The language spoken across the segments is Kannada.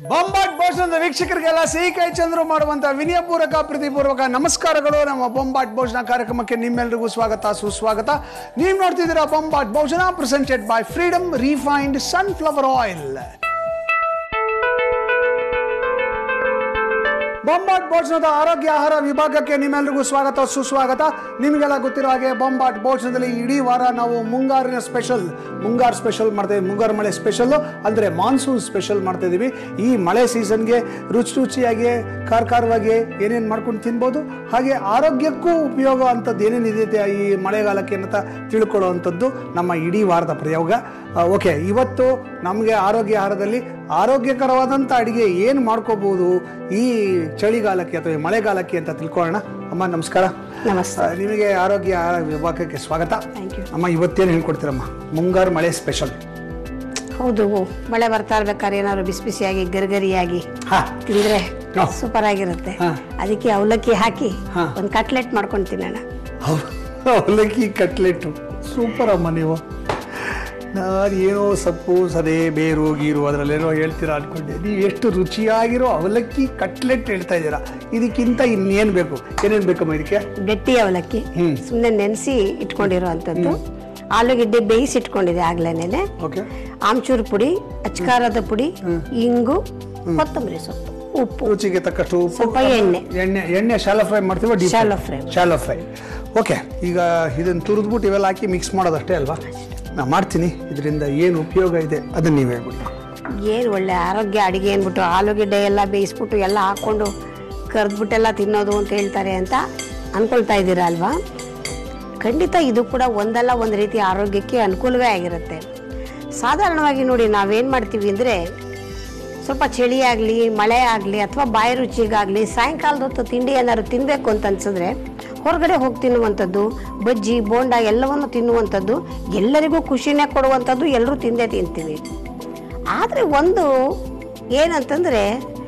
ಬೊಂಬಾಟ್ ಭೋಜನದ ವೀಕ್ಷಕರಿಗೆಲ್ಲ ಸಿಹಿ ಕೈ ಚಂದ್ರು ಮಾಡುವಂತ ವಿನಯಪೂರ್ವಕ ಪ್ರೀತಿಪೂರ್ವಕ ನಮಸ್ಕಾರಗಳು ನಮ್ಮ ಬೊಂಬಾಟ್ ಭೋಜನ ಕಾರ್ಯಕ್ರಮಕ್ಕೆ ನಿಮ್ಮೆಲ್ಲರಿಗೂ ಸ್ವಾಗತ ಸುಸ್ವಾಗತ ನೀವು ನೋಡ್ತಿದ್ದೀರಾ Bombat Bhojana presented by freedom refined sunflower oil Bombat ಭೋಜನದ ಆರೋಗ್ಯ ಆಹಾರ ವಿಭಾಗಕ್ಕೆ ನಿಮ್ಮೆಲ್ಲರಿಗೂ ಸ್ವಾಗತ ಸುಸ್ವಾಗತ ನಿಮಗೆಲ್ಲ ಗೊತ್ತಿರೋ ಹಾಗೆ ಬೊಂಬಾಟ್ ಭೋಜನದಲ್ಲಿ ಇಡೀ ವಾರ ನಾವು ಮುಂಗಾರಿನ ಸ್ಪೆಷಲ್ ಮುಂಗಾರು ಸ್ಪೆಷಲ್ ಮಾಡ್ತೇವೆ ಮುಂಗಾರು ಮಳೆ ಸ್ಪೆಷಲ್ ಅಂದರೆ ಮಾನ್ಸೂನ್ ಸ್ಪೆಷಲ್ ಮಾಡ್ತಾ ಇದೀವಿ ಈ ಮಳೆ ಸೀಸನ್ಗೆ ರುಚಿ ರುಚಿಯಾಗಿ ಖಾರ ಖಾರವಾಗಿ ಏನೇನು ಮಾಡ್ಕೊಂಡು ತಿನ್ಬೋದು ಹಾಗೆ ಆರೋಗ್ಯಕ್ಕೂ ಉಪಯೋಗ ಅಂಥದ್ದು ಏನೇನಿದೆ ಈ ಮಳೆಗಾಲಕ್ಕೆ ಅಂತ ತಿಳ್ಕೊಳ್ಳೋ ಅಂಥದ್ದು ನಮ್ಮ ಇಡೀ ವಾರದ ಪ್ರಯೋಗ ಓಕೆ ಇವತ್ತು ನಮಗೆ ಆರೋಗ್ಯ ಆಹಾರದಲ್ಲಿ ಆರೋಗ್ಯಕರವಾದಂಥ ಅಡಿಗೆ ಏನು ಮಾಡ್ಕೋಬಹುದು ಈ ಚಳಿಗಾಲಕ್ಕೆ ಅಥವಾ ಈ ಮಳೆಗಾಲಕ್ಕೆ ಅಂತ ತಿಳ್ಕೊಳ್ಳೋಣ ಅಮ್ಮ ನಮಸ್ಕಾರ ನಮಸ್ತೆ ಆ, ನಿಮಗೆ ಆರೋಗ್ಯ ಆಹಾರ ವಿಭಾಗಕ್ಕೆ ಸ್ವಾಗತ ಥ್ಯಾಂಕ್ ಯು ಅಮ್ಮ ಇವತ್ತೇನು ಹೇಳ್ಕೊಡ್ತೀರಮ್ಮ ಮುಂಗಾರು ಮಳೆ ಸ್ಪೆಷಲ್ ಹೌದು ಮಳೆ ಬರ್ತಾ ಇರ್ಬೇಕಾದ್ರೆ ಏನಾದ್ರು ಬಿಸಿ ಬಿಸಿಯಾಗಿ ಗರಿಗರಿಯಾಗಿ ಹಾ ತಿಂದ್ರೆ ಹಾ. ಸೂಪರ್ ಆಗಿರುತ್ತೆ ಹಾ. ಅದಕ್ಕೆ ಅವಲಕ್ಕಿ ಹಾಕಿ ಹಾ. ಒಂದು ಕಟ್ಲೆಟ್ ಮಾಡ್ಕೊಂಡು ತಿನ್ನೋಣ ಅವಲಕ್ಕಿ ಕಟ್ಲೆಟ್ಟು ಸೂಪರ್ ಅಮ್ಮ ನೀವು ನಾನು ಏನೋ ಸೊಪ್ಪು ಸದೆ ಬೇರು ಗೀರು ಅದರಲ್ಲೇನೋ ಹೇಳ್ತೀರಾ ಅನ್ಕೊಂಡೆ ನೀವು ಎಷ್ಟು ರುಚಿಯಾಗಿರೋ ಅವಲಕ್ಕಿ ಕಟ್ಲೆಟ್ ಹೇಳ್ತಾ ಇದ್ದೀರಾ ಇದಕ್ಕಿಂತ ಇನ್ನೇನು ಬೇಕು ಏನೇನು ಬೇಕಮ್ಮ ಇದಕ್ಕೆ ಗಟ್ಟಿ ಅವಲಕ್ಕಿ ಹ್ಮ್. ಸುಮ್ಮನೆ ನೆನೆಸಿ ಇಟ್ಕೊಂಡಿರೋ ಅಂಥದ್ದು ಆಲೂಗೆಡ್ಡೆ ಬೇಯಿಸಿ ಇಟ್ಕೊಂಡಿದೆ ಆಗ್ಲೇನೆ ಓಕೆ ಆಮ್ಚೂರು ಪುಡಿ ಅಚ್ಕಾರದ ಪುಡಿ ಇಂಗು ಕೊತ್ತಂಬರಿ ಸೊಪ್ಪು ಉಪ್ಪು ರುಚಿಗೆ ತಕ್ಕಷ್ಟು ಉಪ್ಪು ಸ್ವಲ್ಪ ಎಣ್ಣೆ ಎಣ್ಣೆ ಎಣ್ಣೆ ಶಾಲೋ ಫ್ರೈ ಮಾಡ್ತೀವ deep Shallow fry. Shallow fry okay ಈಗ ಇದನ್ನು ತುರಿದ್ಬಿಟ್ಟು ಇವೆಲ್ಲ ಹಾಕಿ ಮಿಕ್ಸ್ ಮಾಡೋದಷ್ಟೇ ಅಲ್ವಾ ನಾ ಮಾಡ್ತೀನಿ ಇದರಿಂದ ಏನು ಉಪಯೋಗ ಇದೆ ಅದನ್ನ ನೀವು ಹೇಳ್ಬಿಡಿ ಏನು ಒಳ್ಳೆ ಆರೋಗ್ಯ ಅಡಿಗೆ ಅಂದ್ಬಿಟ್ಟು ಆಲೂಗೆಡ್ಡೆ ಎಲ್ಲ ಬೇಯಿಸ್ಬಿಟ್ಟು ಎಲ್ಲ ಹಾಕ್ಕೊಂಡು ಕರೆದ್ಬಿಟ್ಟೆಲ್ಲ ತಿನ್ನೋದು ಅಂತ ಹೇಳ್ತಾರೆ ಅಂತ ಅನ್ಕೊಳ್ತಾ ಇದ್ದೀರಾ ಅಲ್ವಾ ಖಂಡಿತ ಇದು ಕೂಡ ಒಂದಲ್ಲ ಒಂದು ರೀತಿ ಆರೋಗ್ಯಕ್ಕೆ ಅನುಕೂಲವೇ ಆಗಿರುತ್ತೆ ಸಾಧಾರಣವಾಗಿ ನೋಡಿ ನಾವೇನು ಮಾಡ್ತೀವಿ ಅಂದರೆ ಸ್ವಲ್ಪ ಚಳಿ ಆಗಲಿ ಮಳೆ ಆಗಲಿ ಅಥವಾ ಬಾಯಿ ರುಚಿಗಾಗಲಿ ಸಾಯಂಕಾಲದ ಹೊತ್ತು ತಿಂಡಿ ಏನಾದ್ರು ತಿನ್ನಬೇಕು ಅಂತ ಅನ್ಸಿದ್ರೆ ಹೊರಗಡೆ ಹೋಗಿ ತಿನ್ನುವಂಥದ್ದು ಬಜ್ಜಿ ಬೋಂಡ ಎಲ್ಲವನ್ನು ತಿನ್ನುವಂಥದ್ದು ಎಲ್ಲರಿಗೂ ಖುಷಿನೇ ಕೊಡುವಂಥದ್ದು ಎಲ್ಲರೂ ತಿಂದೇ ತಿಂತೀವಿ ಆದರೆ ಒಂದು ಏನಂತಂದರೆ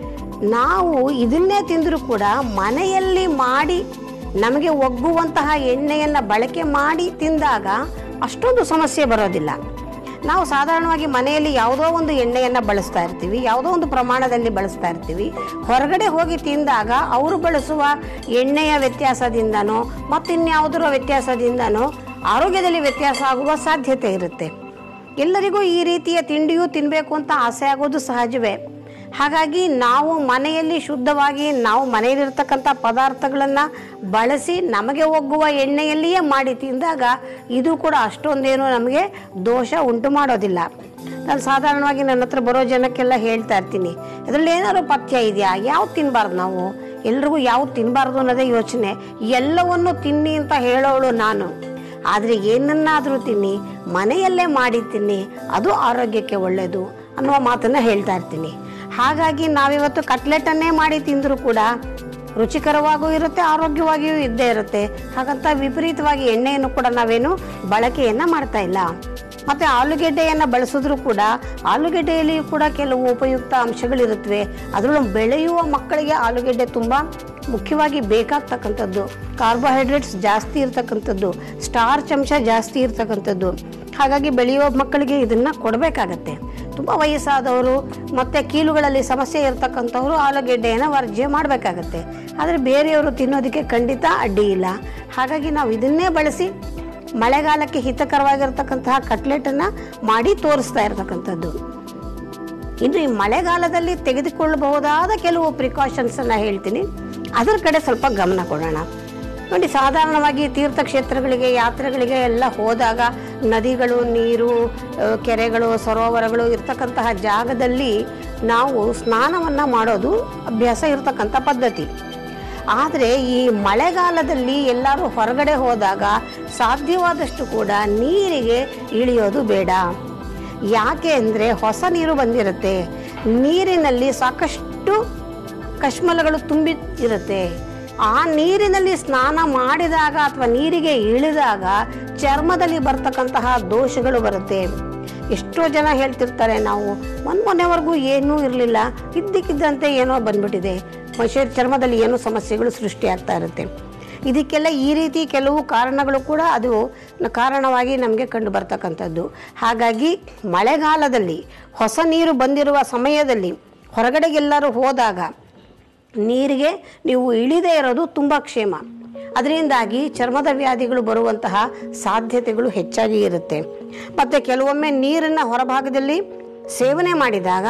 ನಾವು ಇದನ್ನೇ ತಿಂದರೂ ಕೂಡ ಮನೆಯಲ್ಲಿ ಮಾಡಿ ನಮಗೆ ಒಗ್ಗುವಂತಹ ಎಣ್ಣೆಯನ್ನು ಬಳಕೆ ಮಾಡಿ ತಿಂದಾಗ ಅಷ್ಟೊಂದು ಸಮಸ್ಯೆ ಬರೋದಿಲ್ಲ ನಾವು ಸಾಧಾರಣವಾಗಿ ಮನೆಯಲ್ಲಿ ಯಾವುದೋ ಒಂದು ಎಣ್ಣೆಯನ್ನು ಬಳಸ್ತಾ ಇರ್ತೀವಿ ಯಾವುದೋ ಒಂದು ಪ್ರಮಾಣದಲ್ಲಿ ಬಳಸ್ತಾ ಇರ್ತೀವಿ ಹೊರಗಡೆ ಹೋಗಿ ತಿಂದಾಗ ಅವರು ಬಳಸುವ ಎಣ್ಣೆಯ ವ್ಯತ್ಯಾಸದಿಂದನೋ ಮತ್ತಿನ್ಯಾವುದರ ವ್ಯತ್ಯಾಸದಿಂದನೋ ಆರೋಗ್ಯದಲ್ಲಿ ವ್ಯತ್ಯಾಸ ಆಗುವ ಸಾಧ್ಯತೆ ಇರುತ್ತೆ ಎಲ್ಲರಿಗೂ ಈ ರೀತಿಯ ತಿಂಡಿಯೂ ತಿನ್ನಬೇಕು ಅಂತ ಆಸೆ ಆಗೋದು ಸಹಜವೇ ಹಾಗಾಗಿ ನಾವು ಮನೆಯಲ್ಲಿ ಶುದ್ಧವಾಗಿ ನಾವು ಮನೆಯಲ್ಲಿರ್ತಕ್ಕಂಥ ಪದಾರ್ಥಗಳನ್ನು ಬಳಸಿ ನಮಗೆ ಒಗ್ಗುವ ಎಣ್ಣೆಯಲ್ಲಿಯೇ ಮಾಡಿ ತಿಂದಾಗ ಇದು ಕೂಡ ಅಷ್ಟೊಂದೇನು ನಮಗೆ ದೋಷ ಉಂಟು ಮಾಡೋದಿಲ್ಲ ನಾನು ಸಾಧಾರಣವಾಗಿ ನನ್ನ ಹತ್ರ ಬರೋ ಜನಕ್ಕೆಲ್ಲ ಹೇಳ್ತಾ ಇರ್ತೀನಿ ಇದರಲ್ಲಿ ಏನಾದ್ರು ಪಥ್ಯ ಇದೆಯಾ ಯಾವ್ದು ತಿನ್ನಬಾರ್ದು ನಾವು ಎಲ್ರಿಗೂ ಯಾವ್ದು ತಿನ್ನಬಾರ್ದು ಅನ್ನೋದೇ ಯೋಚನೆ ಎಲ್ಲವನ್ನು ತಿನ್ನಿ ಅಂತ ಹೇಳೋಳು ನಾನು ಆದರೆ ಏನನ್ನಾದರೂ ತಿನ್ನಿ ಮನೆಯಲ್ಲೇ ಮಾಡಿ ತಿನ್ನಿ ಅದು ಆರೋಗ್ಯಕ್ಕೆ ಒಳ್ಳೆಯದು ಅನ್ನುವ ಮಾತನ್ನು ಹೇಳ್ತಾ ಇರ್ತೀನಿ ಹಾಗಾಗಿ ನಾವಿವತ್ತು ಕಟ್ಲೆಟನ್ನೇ ಮಾಡಿ ತಿಂದರೂ ಕೂಡ ರುಚಿಕರವಾಗೂ ಇರುತ್ತೆ ಆರೋಗ್ಯವಾಗಿಯೂ ಇದ್ದೇ ಇರುತ್ತೆ ಹಾಗಂತ ವಿಪರೀತವಾಗಿ ಎಣ್ಣೆಯನ್ನು ಕೂಡ ನಾವೇನು ಬಳಕೆಯನ್ನು ಮಾಡ್ತಾ ಇಲ್ಲ ಮತ್ತು ಆಲೂಗೆಡ್ಡೆಯನ್ನು ಬಳಸಿದ್ರು ಕೂಡ ಆಲೂಗೆಡ್ಡೆಯಲ್ಲಿಯೂ ಕೂಡ ಕೆಲವು ಉಪಯುಕ್ತ ಅಂಶಗಳಿರುತ್ತವೆ ಅದರಲ್ಲೂ ಬೆಳೆಯುವ ಮಕ್ಕಳಿಗೆ ಆಲೂಗೆಡ್ಡೆ ತುಂಬ ಮುಖ್ಯವಾಗಿ ಬೇಕಾಗ್ತಕ್ಕಂಥದ್ದು ಕಾರ್ಬೋಹೈಡ್ರೇಟ್ಸ್ ಜಾಸ್ತಿ ಇರ್ತಕ್ಕಂಥದ್ದು ಸ್ಟಾರ್ಚ್ ಅಂಶ ಜಾಸ್ತಿ ಇರ್ತಕ್ಕಂಥದ್ದು ಹಾಗಾಗಿ ಬೆಳೆಯುವ ಮಕ್ಕಳಿಗೆ ಇದನ್ನು ಕೊಡಬೇಕಾಗತ್ತೆ ತುಂಬ ವಯಸ್ಸಾದವರು ಮತ್ತು ಕೀಲುಗಳಲ್ಲಿ ಸಮಸ್ಯೆ ಇರ್ತಕ್ಕಂಥವ್ರು ಆಲೂಗೆಡ್ಡೆಯನ್ನು ವರ್ಜ್ಯ ಮಾಡಬೇಕಾಗತ್ತೆ ಆದರೆ ಬೇರೆಯವರು ತಿನ್ನೋದಕ್ಕೆ ಖಂಡಿತ ಅಡ್ಡಿ ಇಲ್ಲ ಹಾಗಾಗಿ ನಾವು ಇದನ್ನೇ ಬಳಸಿ ಮಳೆಗಾಲಕ್ಕೆ ಹಿತಕರವಾಗಿರ್ತಕ್ಕಂತಹ ಕಟ್ಲೆಟನ್ನು ಮಾಡಿ ತೋರಿಸ್ತಾ ಇರ್ತಕ್ಕಂಥದ್ದು ಇನ್ನು ಈ ಮಳೆಗಾಲದಲ್ಲಿ ತೆಗೆದುಕೊಳ್ಳಬಹುದಾದ ಕೆಲವು ಪ್ರಿಕಾಷನ್ಸನ್ನು ಹೇಳ್ತೀನಿ ಅದರ ಕಡೆ ಸ್ವಲ್ಪ ಗಮನ ಕೊಡೋಣ ನೋಡಿ ಸಾಧಾರಣವಾಗಿ ತೀರ್ಥಕ್ಷೇತ್ರಗಳಿಗೆ ಯಾತ್ರೆಗಳಿಗೆ ಎಲ್ಲ ಹೋದಾಗ ನದಿಗಳು ನೀರು ಆ, ಕೆರೆಗಳು ಸರೋವರಗಳು ಇರ್ತಕ್ಕಂತಹ ಜಾಗದಲ್ಲಿ ನಾವು ಸ್ನಾನವನ್ನು ಮಾಡೋದು ಅಭ್ಯಾಸ ಇರತಕ್ಕಂಥ ಪದ್ಧತಿ ಆದರೆ ಈ ಮಳೆಗಾಲದಲ್ಲಿ ಎಲ್ಲರೂ ಹೊರಗಡೆ ಹೋದಾಗ ಸಾಧ್ಯವಾದಷ್ಟು ಕೂಡ ನೀರಿಗೆ ಇಳಿಯೋದು ಬೇಡ ಯಾಕೆ ಅಂದರೆ ಹೊಸ ನೀರು ಬಂದಿರುತ್ತೆ ನೀರಿನಲ್ಲಿ ಸಾಕಷ್ಟು ಕಶ್ಮಲಗಳು ತುಂಬಿ ಇರುತ್ತೆ ಆ ನೀರಿನಲ್ಲಿ ಸ್ನಾನ ಮಾಡಿದಾಗ ಅಥವಾ ನೀರಿಗೆ ಇಳಿದಾಗ ಚರ್ಮದಲ್ಲಿ ಬರ್ತಕ್ಕಂತಹ ದೋಷಗಳು ಬರುತ್ತೆ ಎಷ್ಟೋ ಜನ ಹೇಳ್ತಿರ್ತಾರೆ ನಾವು ಮೊನ್ನೆ ಮೊನ್ನೆವರೆಗೂ ಏನೂ ಇರಲಿಲ್ಲ ಇದ್ದಕ್ಕಿದ್ದಂತೆ ಏನೋ ಬಂದ್ಬಿಟ್ಟಿದೆ ಮನುಷ್ಯ ಚರ್ಮದಲ್ಲಿ ಏನೋ ಸಮಸ್ಯೆಗಳು ಸೃಷ್ಟಿಯಾಗ್ತಾ ಇರುತ್ತೆ ಇದಕ್ಕೆಲ್ಲ ಈ ರೀತಿ ಕೆಲವು ಕಾರಣಗಳು ಕೂಡ ಅದು ನ- ಕಾರಣವಾಗಿ ನಮಗೆ ಕಂಡು ಬರ್ತಕ್ಕಂಥದ್ದು ಹಾಗಾಗಿ ಮಳೆಗಾಲದಲ್ಲಿ ಹೊಸ ನೀರು ಬಂದಿರುವ ಸಮಯದಲ್ಲಿ ಹೊರಗಡೆಗೆಲ್ಲರೂ ಹೋದಾಗ ನೀರಿಗೆ ನೀವು ಇಳಿದೇ ಇರೋದು ತುಂಬ ಕ್ಷೇಮ ಅದರಿಂದಾಗಿ ಚರ್ಮದ ವ್ಯಾಧಿಗಳು ಬರುವಂತಹ ಸಾಧ್ಯತೆಗಳು ಹೆಚ್ಚಾಗಿ ಇರುತ್ತೆ ಮತ್ತು ಕೆಲವೊಮ್ಮೆ ನೀರನ್ನು ಹೊರಭಾಗದಲ್ಲಿ ಸೇವನೆ ಮಾಡಿದಾಗ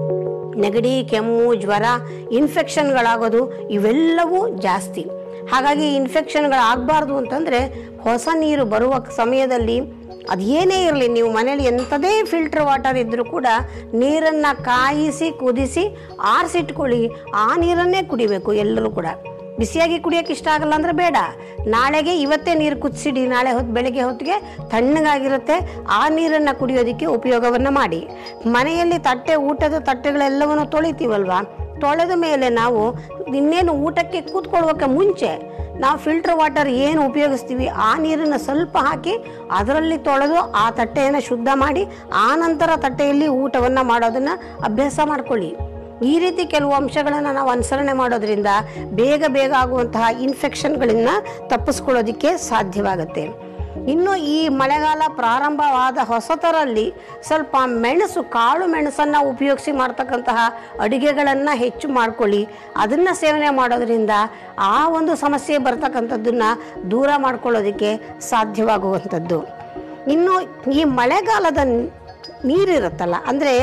ನೆಗಡಿ ಕೆಮ್ಮು ಜ್ವರ ಇನ್ಫೆಕ್ಷನ್ಗಳಾಗೋದು ಇವೆಲ್ಲವೂ ಜಾಸ್ತಿ ಹಾಗಾಗಿ ಇನ್ಫೆಕ್ಷನ್ಗಳಾಗಬಾರ್ದು ಅಂತಂದರೆ ಹೊಸ ನೀರು ಬರುವ ಸಮಯದಲ್ಲಿ ಅದೇನೇ ಇರಲಿ ನೀವು ಮನೇಲಿ ಎಂಥದೇ ಫಿಲ್ಟರ್ ವಾಟರ್ ಇದ್ದರೂ ಕೂಡ ನೀರನ್ನು ಕಾಯಿಸಿ ಕುದಿಸಿ ಆರಿಸಿಟ್ಕೊಳ್ಳಿ ಆ ನೀರನ್ನೇ ಕುಡಿಬೇಕು ಎಲ್ಲರೂ ಕೂಡ ಬಿಸಿಯಾಗಿ ಕುಡಿಯೋಕೆ ಇಷ್ಟ ಆಗಲ್ಲ ಅಂದರೆ ಬೇಡ ನಾಳೆಗೆ ಇವತ್ತೇ ನೀರು ಕುದಿಸಿಡಿ ನಾಳೆ ಹೊತ್ತು ಬೆಳಗ್ಗೆ ಹೊತ್ತಿಗೆ ತಣ್ಣಗಾಗಿರುತ್ತೆ ಆ ನೀರನ್ನು ಕುಡಿಯೋದಕ್ಕೆ ಉಪಯೋಗವನ್ನು ಮಾಡಿ ಮನೆಯಲ್ಲಿ ತಟ್ಟೆ ಊಟದ ತಟ್ಟೆಗಳೆಲ್ಲವನ್ನು ತೊಳಿತೀವಲ್ವಾ ತೊಳೆದ ಮೇಲೆ ನಾವು ಇನ್ನೇನು ಊಟಕ್ಕೆ ಕೂತ್ಕೊಳ್ಳೋಕೆ ಮುಂಚೆ ನಾವು ಫಿಲ್ಟರ್ ವಾಟರ್ ಏನು ಉಪಯೋಗಿಸ್ತೀವಿ ಆ ನೀರನ್ನು ಸ್ವಲ್ಪ ಹಾಕಿ ಅದರಲ್ಲಿ ತೊಳೆದು ಆ ತಟ್ಟೆಯನ್ನು ಶುದ್ಧ ಮಾಡಿ ಆ ನಂತರ ತಟ್ಟೆಯಲ್ಲಿ ಊಟವನ್ನು ಮಾಡೋದನ್ನು ಅಭ್ಯಾಸ ಮಾಡ್ಕೊಳ್ಳಿ ಈ ರೀತಿ ಕೆಲವು ಅಂಶಗಳನ್ನು ನಾವು ಅನುಸರಣೆ ಮಾಡೋದ್ರಿಂದ ಬೇಗ ಬೇಗ ಆಗುವಂತಹ ಇನ್ಫೆಕ್ಷನ್ಗಳಿಂದ ತಪ್ಪಿಸ್ಕೊಳ್ಳೋದಕ್ಕೆ ಸಾಧ್ಯವಾಗುತ್ತೆ ಇನ್ನು ಈ ಮಳೆಗಾಲ ಪ್ರಾರಂಭವಾದ ಹೊಸತರಲ್ಲಿ ಸ್ವಲ್ಪ ಮೆಣಸು ಕಾಳು ಮೆಣಸನ್ನು ಉಪಯೋಗಿಸಿ ಮಾಡ್ತಕ್ಕಂತಹ ಅಡುಗೆಗಳನ್ನು ಹೆಚ್ಚು ಮಾಡ್ಕೊಳ್ಳಿ ಅದನ್ನು ಸೇವನೆ ಮಾಡೋದ್ರಿಂದ ಆ ಒಂದು ಸಮಸ್ಯೆ ಬರ್ತಕ್ಕಂಥದ್ದನ್ನು ದೂರ ಮಾಡ್ಕೊಳ್ಳೋದಕ್ಕೆ ಸಾಧ್ಯವಾಗುವಂಥದ್ದು ಇನ್ನು ಈ ಮಳೆಗಾಲದ ನೀರಿರುತ್ತಲ್ಲ ಅಂದರೆ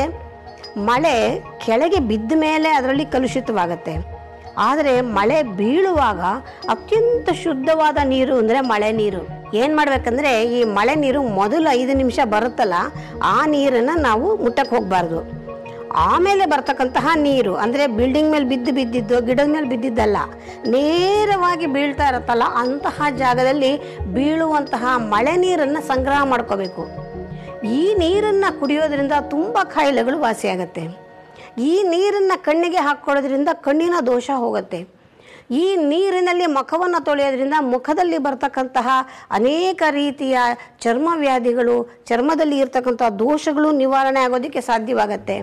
ಮಳೆ ಕೆಳಗೆ ಬಿದ್ದ ಮೇಲೆ ಅದರಲ್ಲಿ ಕಲುಷಿತವಾಗುತ್ತೆ ಆದರೆ ಮಳೆ ಬೀಳುವಾಗ ಅತ್ಯಂತ ಶುದ್ಧವಾದ ನೀರು ಅಂದರೆ ಮಳೆ ನೀರು ಏನು ಮಾಡ್ಬೇಕಂದ್ರೆ ಈ ಮಳೆ ನೀರು ಮೊದಲು ಐದು ನಿಮಿಷ ಬರುತ್ತಲ್ಲ ಆ ನೀರನ್ನು ನಾವು ಮುಟ್ಟಕ್ಕೆ ಹೋಗಬಾರ್ದು ಆಮೇಲೆ ಬರ್ತಕ್ಕಂತಹ ನೀರು ಅಂದರೆ ಬಿಲ್ಡಿಂಗ್ ಮೇಲೆ ಬಿದ್ದು ಬಿದ್ದಿದ್ದು ಗಿಡದ ಮೇಲೆ ಬಿದ್ದಿದ್ದಲ್ಲ ನೇರವಾಗಿ ಬೀಳ್ತಾ ಇರುತ್ತಲ್ಲ ಅಂತಹ ಜಾಗದಲ್ಲಿ ಬೀಳುವಂತಹ ಮಳೆ ನೀರನ್ನು ಸಂಗ್ರಹ ಮಾಡ್ಕೋಬೇಕು ಈ ನೀರನ್ನು ಕುಡಿಯೋದ್ರಿಂದ ತುಂಬ ಕಾಯಿಲೆಗಳು ವಾಸಿಯಾಗತ್ತೆ ಈ ನೀರನ್ನು ಕಣ್ಣಿಗೆ ಹಾಕ್ಕೊಳ್ಳೋದ್ರಿಂದ ಕಣ್ಣಿನ ದೋಷ ಹೋಗುತ್ತೆ ಈ ನೀರಿನಲ್ಲಿ ಮುಖವನ್ನು ತೊಳೆಯೋದ್ರಿಂದ ಮುಖದಲ್ಲಿ ಬರ್ತಕ್ಕಂತಹ ಅನೇಕ ರೀತಿಯ ಚರ್ಮ ವ್ಯಾಧಿಗಳು ಚರ್ಮದಲ್ಲಿ ಇರ್ತಕ್ಕಂಥ ದೋಷಗಳು ನಿವಾರಣೆ ಆಗೋದಕ್ಕೆ ಸಾಧ್ಯವಾಗತ್ತೆ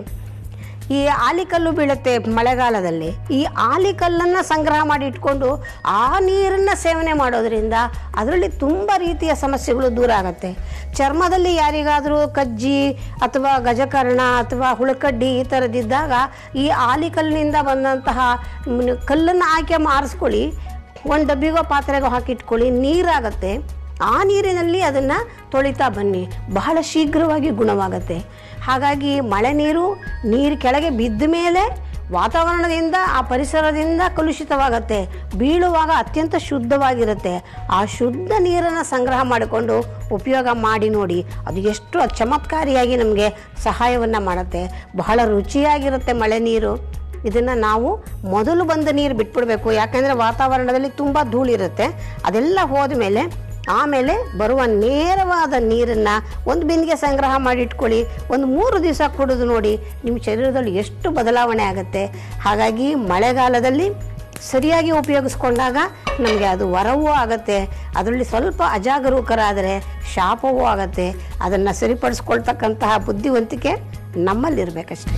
ಈ ಆಲಿಕಲ್ಲು ಬೀಳುತ್ತೆ ಮಳೆಗಾಲದಲ್ಲಿ ಈ ಆಲಿಕಲ್ಲನ್ನು ಸಂಗ್ರಹ ಮಾಡಿ ಇಟ್ಕೊಂಡು ಆ ನೀರನ್ನು ಸೇವನೆ ಮಾಡೋದ್ರಿಂದ ಅದರಲ್ಲಿ ತುಂಬ ರೀತಿಯ ಸಮಸ್ಯೆಗಳು ದೂರ ಆಗುತ್ತೆ ಚರ್ಮದಲ್ಲಿ ಯಾರಿಗಾದರೂ ಕಜ್ಜಿ ಅಥವಾ ಗಜಕರ್ಣ ಅಥವಾ ಹುಳಕಡ್ಡಿ ಈ ಥರದ್ದಿದ್ದಾಗ ಈ ಆಲಿಕಲ್ಲಿನಿಂದ ಬಂದಂತಹ ಕಲ್ಲನ್ನು ಆಯ್ಕೆ ಆರಿಸ್ಕೊಳ್ಳಿ ಒಂದು ಡಬ್ಬಿಗೋ ಪಾತ್ರೆಗೋ ಹಾಕಿಟ್ಕೊಳ್ಳಿ ನೀರಾಗತ್ತೆ ಆ ನೀರಿನಲ್ಲಿ ಅದನ್ನು ತೊಳಿತಾ ಬನ್ನಿ ಬಹಳ ಶೀಘ್ರವಾಗಿ ಗುಣವಾಗುತ್ತೆ ಹಾಗಾಗಿ ಮಳೆ ನೀರು ನೀರು ಕೆಳಗೆ ಬಿದ್ದ ಮೇಲೆ ವಾತಾವರಣದಿಂದ ಆ ಪರಿಸರದಿಂದ ಕಲುಷಿತವಾಗತ್ತೆ ಬೀಳುವಾಗ ಅತ್ಯಂತ ಶುದ್ಧವಾಗಿರುತ್ತೆ ಆ ಶುದ್ಧ ನೀರನ್ನು ಸಂಗ್ರಹ ಮಾಡಿಕೊಂಡು ಉಪಯೋಗ ಮಾಡಿ ನೋಡಿ ಅದು ಎಷ್ಟು ಚಮತ್ಕಾರಿಯಾಗಿ ನಮಗೆ ಸಹಾಯವನ್ನು ಮಾಡುತ್ತೆ ಬಹಳ ರುಚಿಯಾಗಿರುತ್ತೆ ಮಳೆ ನೀರು ಇದನ್ನು ನಾವು ಮೊದಲು ಬಂದ ನೀರು ಬಿಟ್ಬಿಡ್ಬೇಕು ಯಾಕಂದರೆ ವಾತಾವರಣದಲ್ಲಿ ತುಂಬ ಧೂಳಿರುತ್ತೆ ಅದೆಲ್ಲ ಹೋದ ಮೇಲೆ ಆಮೇಲೆ ಬರುವ ನೇರವಾದ ನೀರನ್ನು ಒಂದು ಬಿಂದಿಗೆ ಸಂಗ್ರಹ ಮಾಡಿ ಇಟ್ಕೊಳ್ಳಿ ಒಂದು ಮೂರು ದಿವಸ ಕುಡಿದು ನೋಡಿ ನಿಮ್ಮ ಶರೀರದಲ್ಲಿ ಎಷ್ಟು ಬದಲಾವಣೆ ಆಗುತ್ತೆ ಹಾಗಾಗಿ ಮಳೆಗಾಲದಲ್ಲಿ ಸರಿಯಾಗಿ ಉಪಯೋಗಿಸ್ಕೊಂಡಾಗ ನಮಗೆ ಅದು ವರವೂ ಆಗುತ್ತೆ ಅದರಲ್ಲಿ ಸ್ವಲ್ಪ ಅಜಾಗರೂಕರಾದರೆ ಶಾಪವೂ ಆಗುತ್ತೆ ಅದನ್ನು ಸರಿಪಡಿಸ್ಕೊಳ್ತಕ್ಕಂತಹ ಬುದ್ಧಿವಂತಿಕೆ ನಮ್ಮಲ್ಲಿರಬೇಕಷ್ಟೆ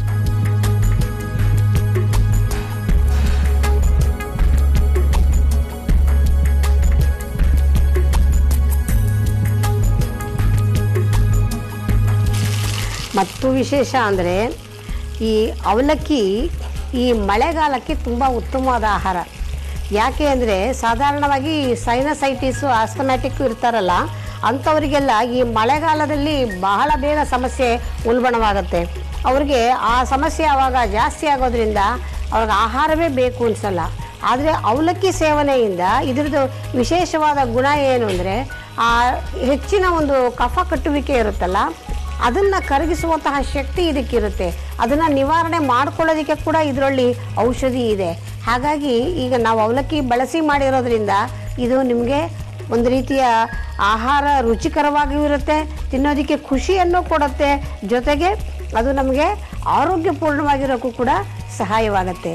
ಮತ್ತು ವಿಶೇಷ ಅಂದರೆ ಈ ಅವಲಕ್ಕಿ ಈ ಮಳೆಗಾಲಕ್ಕೆ ತುಂಬ ಉತ್ತಮವಾದ ಆಹಾರ ಯಾಕೆ ಅಂದರೆ ಸಾಧಾರಣವಾಗಿ ಸೈನಸೈಟಿಸು ಆಸ್ತಮ್ಯಾಟಿಕ್ಕು ಇರ್ತಾರಲ್ಲ ಅಂಥವರಿಗೆಲ್ಲ ಈ ಮಳೆಗಾಲದಲ್ಲಿ ಬಹಳ ಬೇಗ ಸಮಸ್ಯೆ ಉಲ್ಬಣವಾಗುತ್ತೆ ಅವ್ರಿಗೆ ಆ ಸಮಸ್ಯೆ ಆವಾಗ ಜಾಸ್ತಿ ಆಗೋದ್ರಿಂದ ಅವ್ರಿಗೆ ಆಹಾರವೇ ಬೇಕು ಅನಿಸಲ್ಲ ಆದರೆ ಅವಲಕ್ಕಿ ಸೇವನೆಯಿಂದ ಇದ್ರದ್ದು ವಿಶೇಷವಾದ ಗುಣ ಏನು ಅಂದರೆ ಆ ಹೆಚ್ಚಿನ ಒಂದು ಕಫ ಕಟ್ಟುವಿಕೆ ಇರುತ್ತಲ್ಲ ಅದನ್ನು ಕರಗಿಸುವಂತಹ ಶಕ್ತಿ ಇದಕ್ಕಿರುತ್ತೆ ಅದನ್ನು ನಿವಾರಣೆ ಮಾಡ್ಕೊಳ್ಳೋದಕ್ಕೆ ಕೂಡ ಇದರಲ್ಲಿ ಔಷಧಿ ಇದೆ ಹಾಗಾಗಿ ಈಗ ನಾವು ಅವಲಕ್ಕಿ ಬಳಸಿ ಮಾಡಿರೋದ್ರಿಂದ ಇದು ನಿಮಗೆ ಒಂದು ರೀತಿಯ ಆಹಾರ ರುಚಿಕರವಾಗಿಯೂ ಇರುತ್ತೆ ತಿನ್ನೋದಕ್ಕೆ ಖುಷಿಯನ್ನು ಕೊಡುತ್ತೆ ಜೊತೆಗೆ ಅದು ನಮಗೆ ಆರೋಗ್ಯಪೂರ್ಣವಾಗಿರೋಕ್ಕೂ ಕೂಡ ಸಹಾಯವಾಗುತ್ತೆ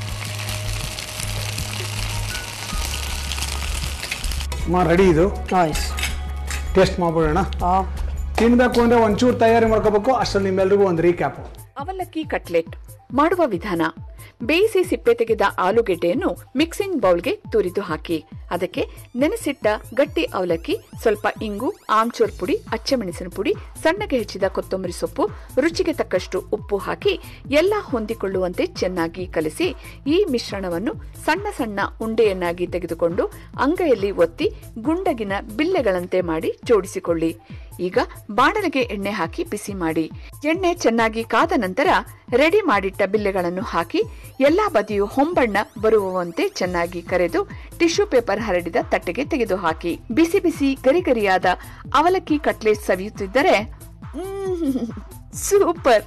ಅಮ್ಮ ರೆಡಿ ಇದು ವಾಯ್ಸ್ ಟೇಸ್ಟ್ ಮಾಡ್ಬಿಡೋಣ ತಿನ್ಬೇಕು ಅಂದರೆ ಒಂಚೂರು ತಯಾರಿ ಮಾಡ್ಕೋಬೇಕು ಅಷ್ಟರಲ್ಲಿ ನಿಮ್ಮೆಲ್ರಿಗೂ ಒಂದು ರೀಕ್ಯಾಪು ಅವಲಕ್ಕಿ ಕಟ್ಲೆಟ್ ಮಾಡುವ ವಿಧಾನ ಬೇಯಿಸಿ ಸಿಪ್ಪೆ ತೆಗೆದ ಆಲೂಗೆಡ್ಡೆಯನ್ನು ಮಿಕ್ಸಿಂಗ್ ಬೌಲ್ಗೆ ತುರಿದು ಹಾಕಿ ಅದಕ್ಕೆ ನೆನೆಸಿಟ್ಟ ಗಟ್ಟಿ ಅವಲಕ್ಕಿ ಸ್ವಲ್ಪ ಇಂಗು ಆಮ್ಚೂರ್ ಪುಡಿ ಅಚ್ಚಮೆಣಸಿನ ಪುಡಿ ಸಣ್ಣಗೆ ಹೆಚ್ಚಿದ ಕೊತ್ತಂಬರಿ ಸೊಪ್ಪು ರುಚಿಗೆ ತಕ್ಕಷ್ಟು ಉಪ್ಪು ಹಾಕಿ ಎಲ್ಲ ಹೊಂದಿಕೊಳ್ಳುವಂತೆ ಚೆನ್ನಾಗಿ ಕಲಿಸಿ ಈ ಮಿಶ್ರಣವನ್ನು ಸಣ್ಣ ಸಣ್ಣ ಉಂಡೆಯನ್ನಾಗಿ ತೆಗೆದುಕೊಂಡು ಅಂಗೈಯಲ್ಲಿ ಒತ್ತಿ ಗುಂಡಗಿನ ಬಿಲ್ಲೆಗಳಂತೆ ಮಾಡಿ ಜೋಡಿಸಿಕೊಳ್ಳಿ ಈಗ ಬಾಣಲೆಗೆ ಎಣ್ಣೆ ಹಾಕಿ ಬಿಸಿ ಮಾಡಿ ಎಣ್ಣೆ ಚೆನ್ನಾಗಿ ಕಾದ ನಂತರ ರೆಡಿ ಮಾಡಿಟ್ಟ ಬಿಲ್ಲೆಗಳನ್ನು ಹಾಕಿ ಎಲ್ಲಾ ಬದಿಯು ಹೊಂಬಣ್ಣ ಬರುವಂತೆ ಚೆನ್ನಾಗಿ ಕರೆದು ಟಿಶ್ಯೂ ಪೇಪರ್ ಹರಡಿದ ತಟ್ಟೆಗೆ ತೆಗೆದು ಹಾಕಿ ಬಿಸಿ ಬಿಸಿ ಗರಿಗರಿಯಾದ ಅವಲಕ್ಕಿ ಕಟ್ಲೆಟ್ ಸವಿಯುತ್ತಿದ್ದರೆ ಮ್ಮ್, ಸೂಪರ್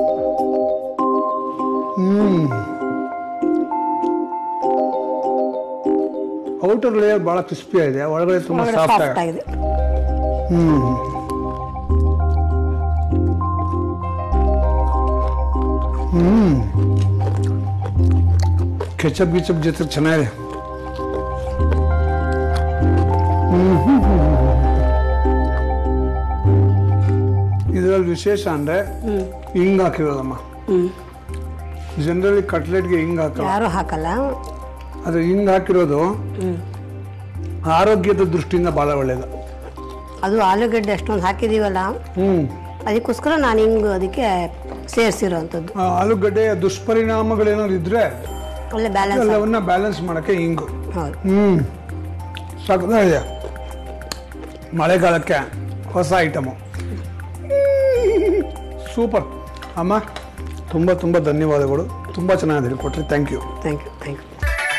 ಹ್ಮ್ ಔಟರ್ ಲೇಯರ್ ಬಹಳ ಕ್ರಿಸ್ಪಿ ಆಗಿದೆ ಒಳಗಡೆ ತುಂಬಾ ಒಳಗಡೆ ಸಾಫ್ಟ್ ಸಾಫ್ಟ್ ಆಗಿದೆ ಆಗಿದೆ ಹ್ಮ್ ಹ್ಮ್ ಕೆಚಪ್ ಗಿಚಪ್ ಜೊತೆ ಚೆನ್ನಾಗಿದೆ ಇದರಲ್ಲಿ ವಿಶೇಷ ಅಂದ್ರೆ ಹಿಂಗ್ ಹಾಕಿರೋದಮ್ಮ ಹ್ಮ್ ಜನರಲಿ ಕಟ್ಲೆಟ್ಗೆ ಹಿಂಗ್ ಹಾಕಲ್ಲ ಯಾರು ಹಾಕಲ್ಲ ಆದ್ರೆ ಹಿಂಗ್ ಹಾಕಿರೋದು ಹ್ಮ್ ಆರೋಗ್ಯದ ದೃಷ್ಟಿಯಿಂದ ಬಹಳ ಒಳ್ಳೇದು ಅದು ಆಲೂಗಡ್ಡೆ ಅಷ್ಟೊಂದು ಹಾಕಿದೀವಲ್ಲ ಹ್ಮ್ ಅದಕ್ಕೋಸ್ಕರ ನಾನು ಹಿಂಗೆ ಅದಕ್ಕೆ ಸೇರಿಸಿರೋವಂಥದ್ದು ಆ ಆಲೂಗಡ್ಡೆಯ ದುಷ್ಪರಿಣಾಮಗಳೇನಾದ್ರು ಇದ್ರೆ ಒಳ್ಳೆ ಬ್ಯಾಲೆನ್ಸ್ ಎಲ್ಲವನ್ನ ಬ್ಯಾಲೆನ್ಸ್ ಮಾಡಕ್ಕೆ ಹಿಂಗು ಹೌದು ಹ್ಮ್ ಸಾಕದಾಗಿದೆ ಮಳೆಗಾಲಕ್ಕೆ ಹೊಸ ಐಟಮು ಸೂಪರ್ ಅಮ್ಮ ತುಂಬ ತುಂಬ ಧನ್ಯವಾದಗಳು ತುಂಬ ಚೆನ್ನಾಗಿ ಹೇಳ್ಕೊಟ್ರಿ thank you thank you thank you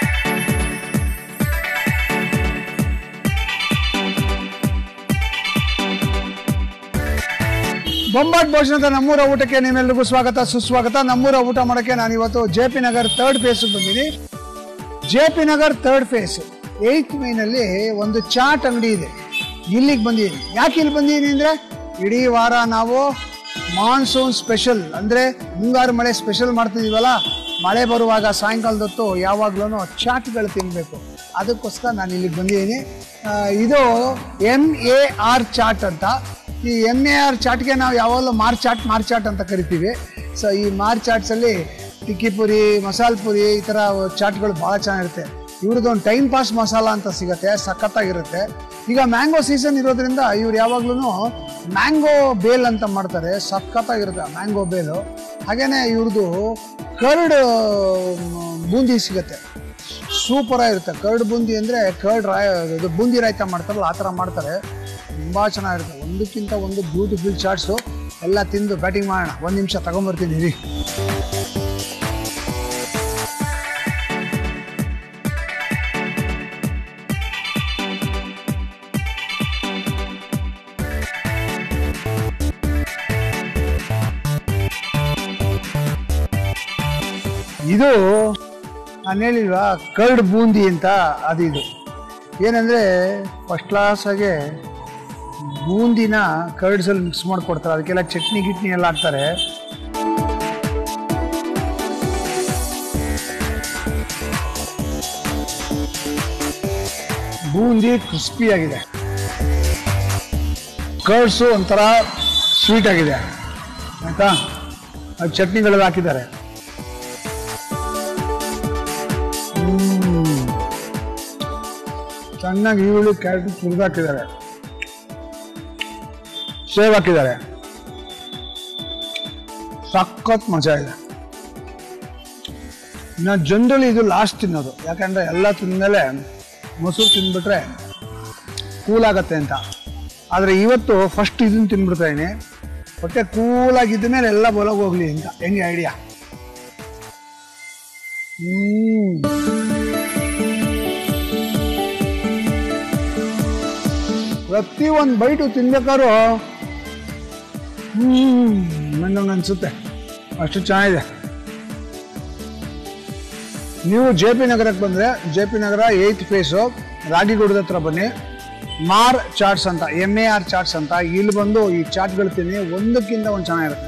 Bombat ಭೋಜನದ ನಮ್ಮೂರ ಊಟಕ್ಕೆ ನಿಮ್ಮೆಲ್ಲರಿಗೂ ಸ್ವಾಗತ ಸುಸ್ವಾಗತ ನಮ್ಮೂರ ಊಟ ಮಾಡೋಕ್ಕೆ ನಾನು ಇವತ್ತು J P Nagar third phase ಬಂದಿನಿ J P Nagar third phase eighth ಮೈನಲ್ಲಿ ಒಂದು ಚಾಟ್ ಅಂಗಡಿ ಇದೆ ಇಲ್ಲಿಗೆ ಬಂದಿದ್ದೀನಿ ಯಾಕೆ ಇಲ್ಲಿ ಬಂದಿದ್ದೀನಿ ಅಂದ್ರೆ ಇಡೀ ವಾರ ನಾವು ಮಾನ್ಸೂನ್ ಸ್ಪೆಷಲ್ ಅಂದ್ರೆ ಮುಂಗಾರು ಮಳೆ ಸ್ಪೆಷಲ್ ಮಾಡ್ತಿದೀವಲ್ಲ ಮಳೆ ಬರುವಾಗ ಸಾಯಂಕಾಲದ ಹೊತ್ತು ಯಾವಾಗ್ಲೂ ಚಾಟ್ಗಳು ತಿನ್ಬೇಕು ಅದಕ್ಕೋಸ್ಕರ ನಾನು ಇಲ್ಲಿಗೆ ಬಂದಿದ್ದೀನಿ ಆ, ಇದು ಎಮ್ ಎ ಆರ್ ಚಾಟ್ ಅಂತ ಈ ಎಮ್ ಎ ಆರ್ ಚಾಟ್ಗೆ ನಾವು ಯಾವಾಗಲೂ ಮಾರ್ ಚಾಟ್ ಮಾರ್ ಚಾಟ್ ಅಂತ ಕರಿತೀವಿ ಸೊ ಈ ಮಾರ್ ಚಾಟ್ಸಲ್ಲಿ ಟಿಕ್ಕಿ ಪುರಿ ಮಸಾಲೆ ಪುರಿ ಈ ಥರ ಚಾಟ್ಗಳು ಭಾಳ ಚೆನ್ನಾಗಿರುತ್ತೆ ಇವ್ರದ್ದು ಒಂದು ಟೈಮ್ ಪಾಸ್ ಮಸಾಲ ಅಂತ ಸಿಗುತ್ತೆ ಸಖತ್ತಾಗಿರುತ್ತೆ ಈಗ ಮ್ಯಾಂಗೋ ಸೀಸನ್ ಇರೋದ್ರಿಂದ ಇವ್ರು ಯಾವಾಗ್ಲೂ ಮ್ಯಾಂಗೋ ಬೇಲ್ ಅಂತ ಮಾಡ್ತಾರೆ ಸಖತ್ತಾಗಿರುತ್ತೆ ಮ್ಯಾಂಗೋ ಬೇಲು ಹಾಗೇನೆ ಇವ್ರದ್ದು ಕರ್ಡ್ ಬೂಂದಿ ಸಿಗುತ್ತೆ ಸೂಪರ್ ಆಗಿರುತ್ತೆ ಕರ್ಡ್ ಬೂಂದಿ ಅಂದರೆ ಕರ್ಡ್ ರಾಯ ಇದು ಬೂಂದಿ ರಾಯ್ತ ಮಾಡ್ತಾರಲ್ಲ ಆ ಥರ ಮಾಡ್ತಾರೆ ತುಂಬ ಚೆನ್ನಾಗಿರುತ್ತೆ ಒಂದಕ್ಕಿಂತ ಒಂದು ಬ್ಯೂಟಿಫುಲ್ ಚಾಟ್ಸು ಎಲ್ಲ ತಿಂದು ಬ್ಯಾಟಿಂಗ್ ಮಾಡೋಣ ಒಂದು ನಿಮಿಷ ತಗೊಂಬರ್ತೀನಿ ರೀ ಇದು ನಾನು ಹೇಳಿಲ್ವಾ ಕರ್ಡ್ ಬೂಂದಿ ಅಂತ ಅದು ಇದು ಏನಂದರೆ ಫಸ್ಟ್ ಕ್ಲಾಸಾಗೆ ಬೂಂದಿನ ಕರ್ಡ್ಸಲ್ಲಿ ಮಿಕ್ಸ್ ಮಾಡಿಕೊಡ್ತಾರೆ ಅದಕ್ಕೆಲ್ಲ ಚಟ್ನಿ ಗಿಟ್ನಿ ಎಲ್ಲ ಹಾಕ್ತಾರೆ ಬೂಂದಿ ಕ್ರಿಸ್ಪಿ ಆಗಿದೆ ಕರ್ಡ್ಸು ಒಂಥರ ಸ್ವೀಟ್ ಆಗಿದೆ ಆಯ್ತಾ ಅದು ಚಟ್ನಿಗಳೆಲ್ಲ ಹಾಕಿದ್ದಾರೆ ಚೆನ್ನಾಗಿ ಈರುಳ್ಳಿ ಕ್ಯಾರೆಟ್ ತುರಿದು ಹಾಕಿದ್ದಾರೆ ಸೇವ್ ಹಾಕಿದ್ದಾರೆ ಸಖತ್ ಮಜಾ ಇದೆ ನಾ ಜನರಲಿ ಇದು ಲಾಸ್ಟ್ ತಿನ್ನೋದು ಯಾಕಂದ್ರೆ ಎಲ್ಲ ತಿಂದಮೇಲೆ ಮೊಸರು ತಿಂದ್ಬಿಟ್ರೆ ಕೂಲ್ ಆಗತ್ತೆ ಅಂತ ಆದರೆ ಇವತ್ತು ಫಸ್ಟ್ ಇದನ್ನ ತಿನ್ಬಿಡ್ತಾ ಇದೀನಿ ಹೊಟ್ಟೆ ಕೂಲಾಗಿದ್ದ ಮೇಲೆ ಎಲ್ಲ ಬೊಲೋಗಿ ಹೋಗ್ಲಿ ಅಂತ ಹೆಂಗೆ ಐಡಿಯಾ ಹ್ಮ್ ಪ್ರತಿ ಒಂದು ಬೈಟು ತಿನ್ಬೇಕಾದ್ರು ಹ್ಮ್ ನಂಗೆ ಅನ್ಸುತ್ತೆ ಅಷ್ಟು ಚೆನ್ನಾಗಿದೆ ನೀವು ಜೆ ಪಿ ನಗರಕ್ಕೆ ಬಂದರೆ J P Nagar eighth phase ರಾಗಿಗುಡದ ಹತ್ರ ಬನ್ನಿ ಮಾರ್ ಚಾಟ್ಸ್ ಅಂತ ಎಮ್ ಎ ಆರ್ ಚಾಟ್ಸ್ ಅಂತ ಇಲ್ಲಿ ಬಂದು ಈ ಚಾಟ್ಗಳು ತಿನ್ನಿ ಒಂದಕ್ಕಿಂತ ಒಂದು ಚೆನ್ನಾಗಿರುತ್ತೆ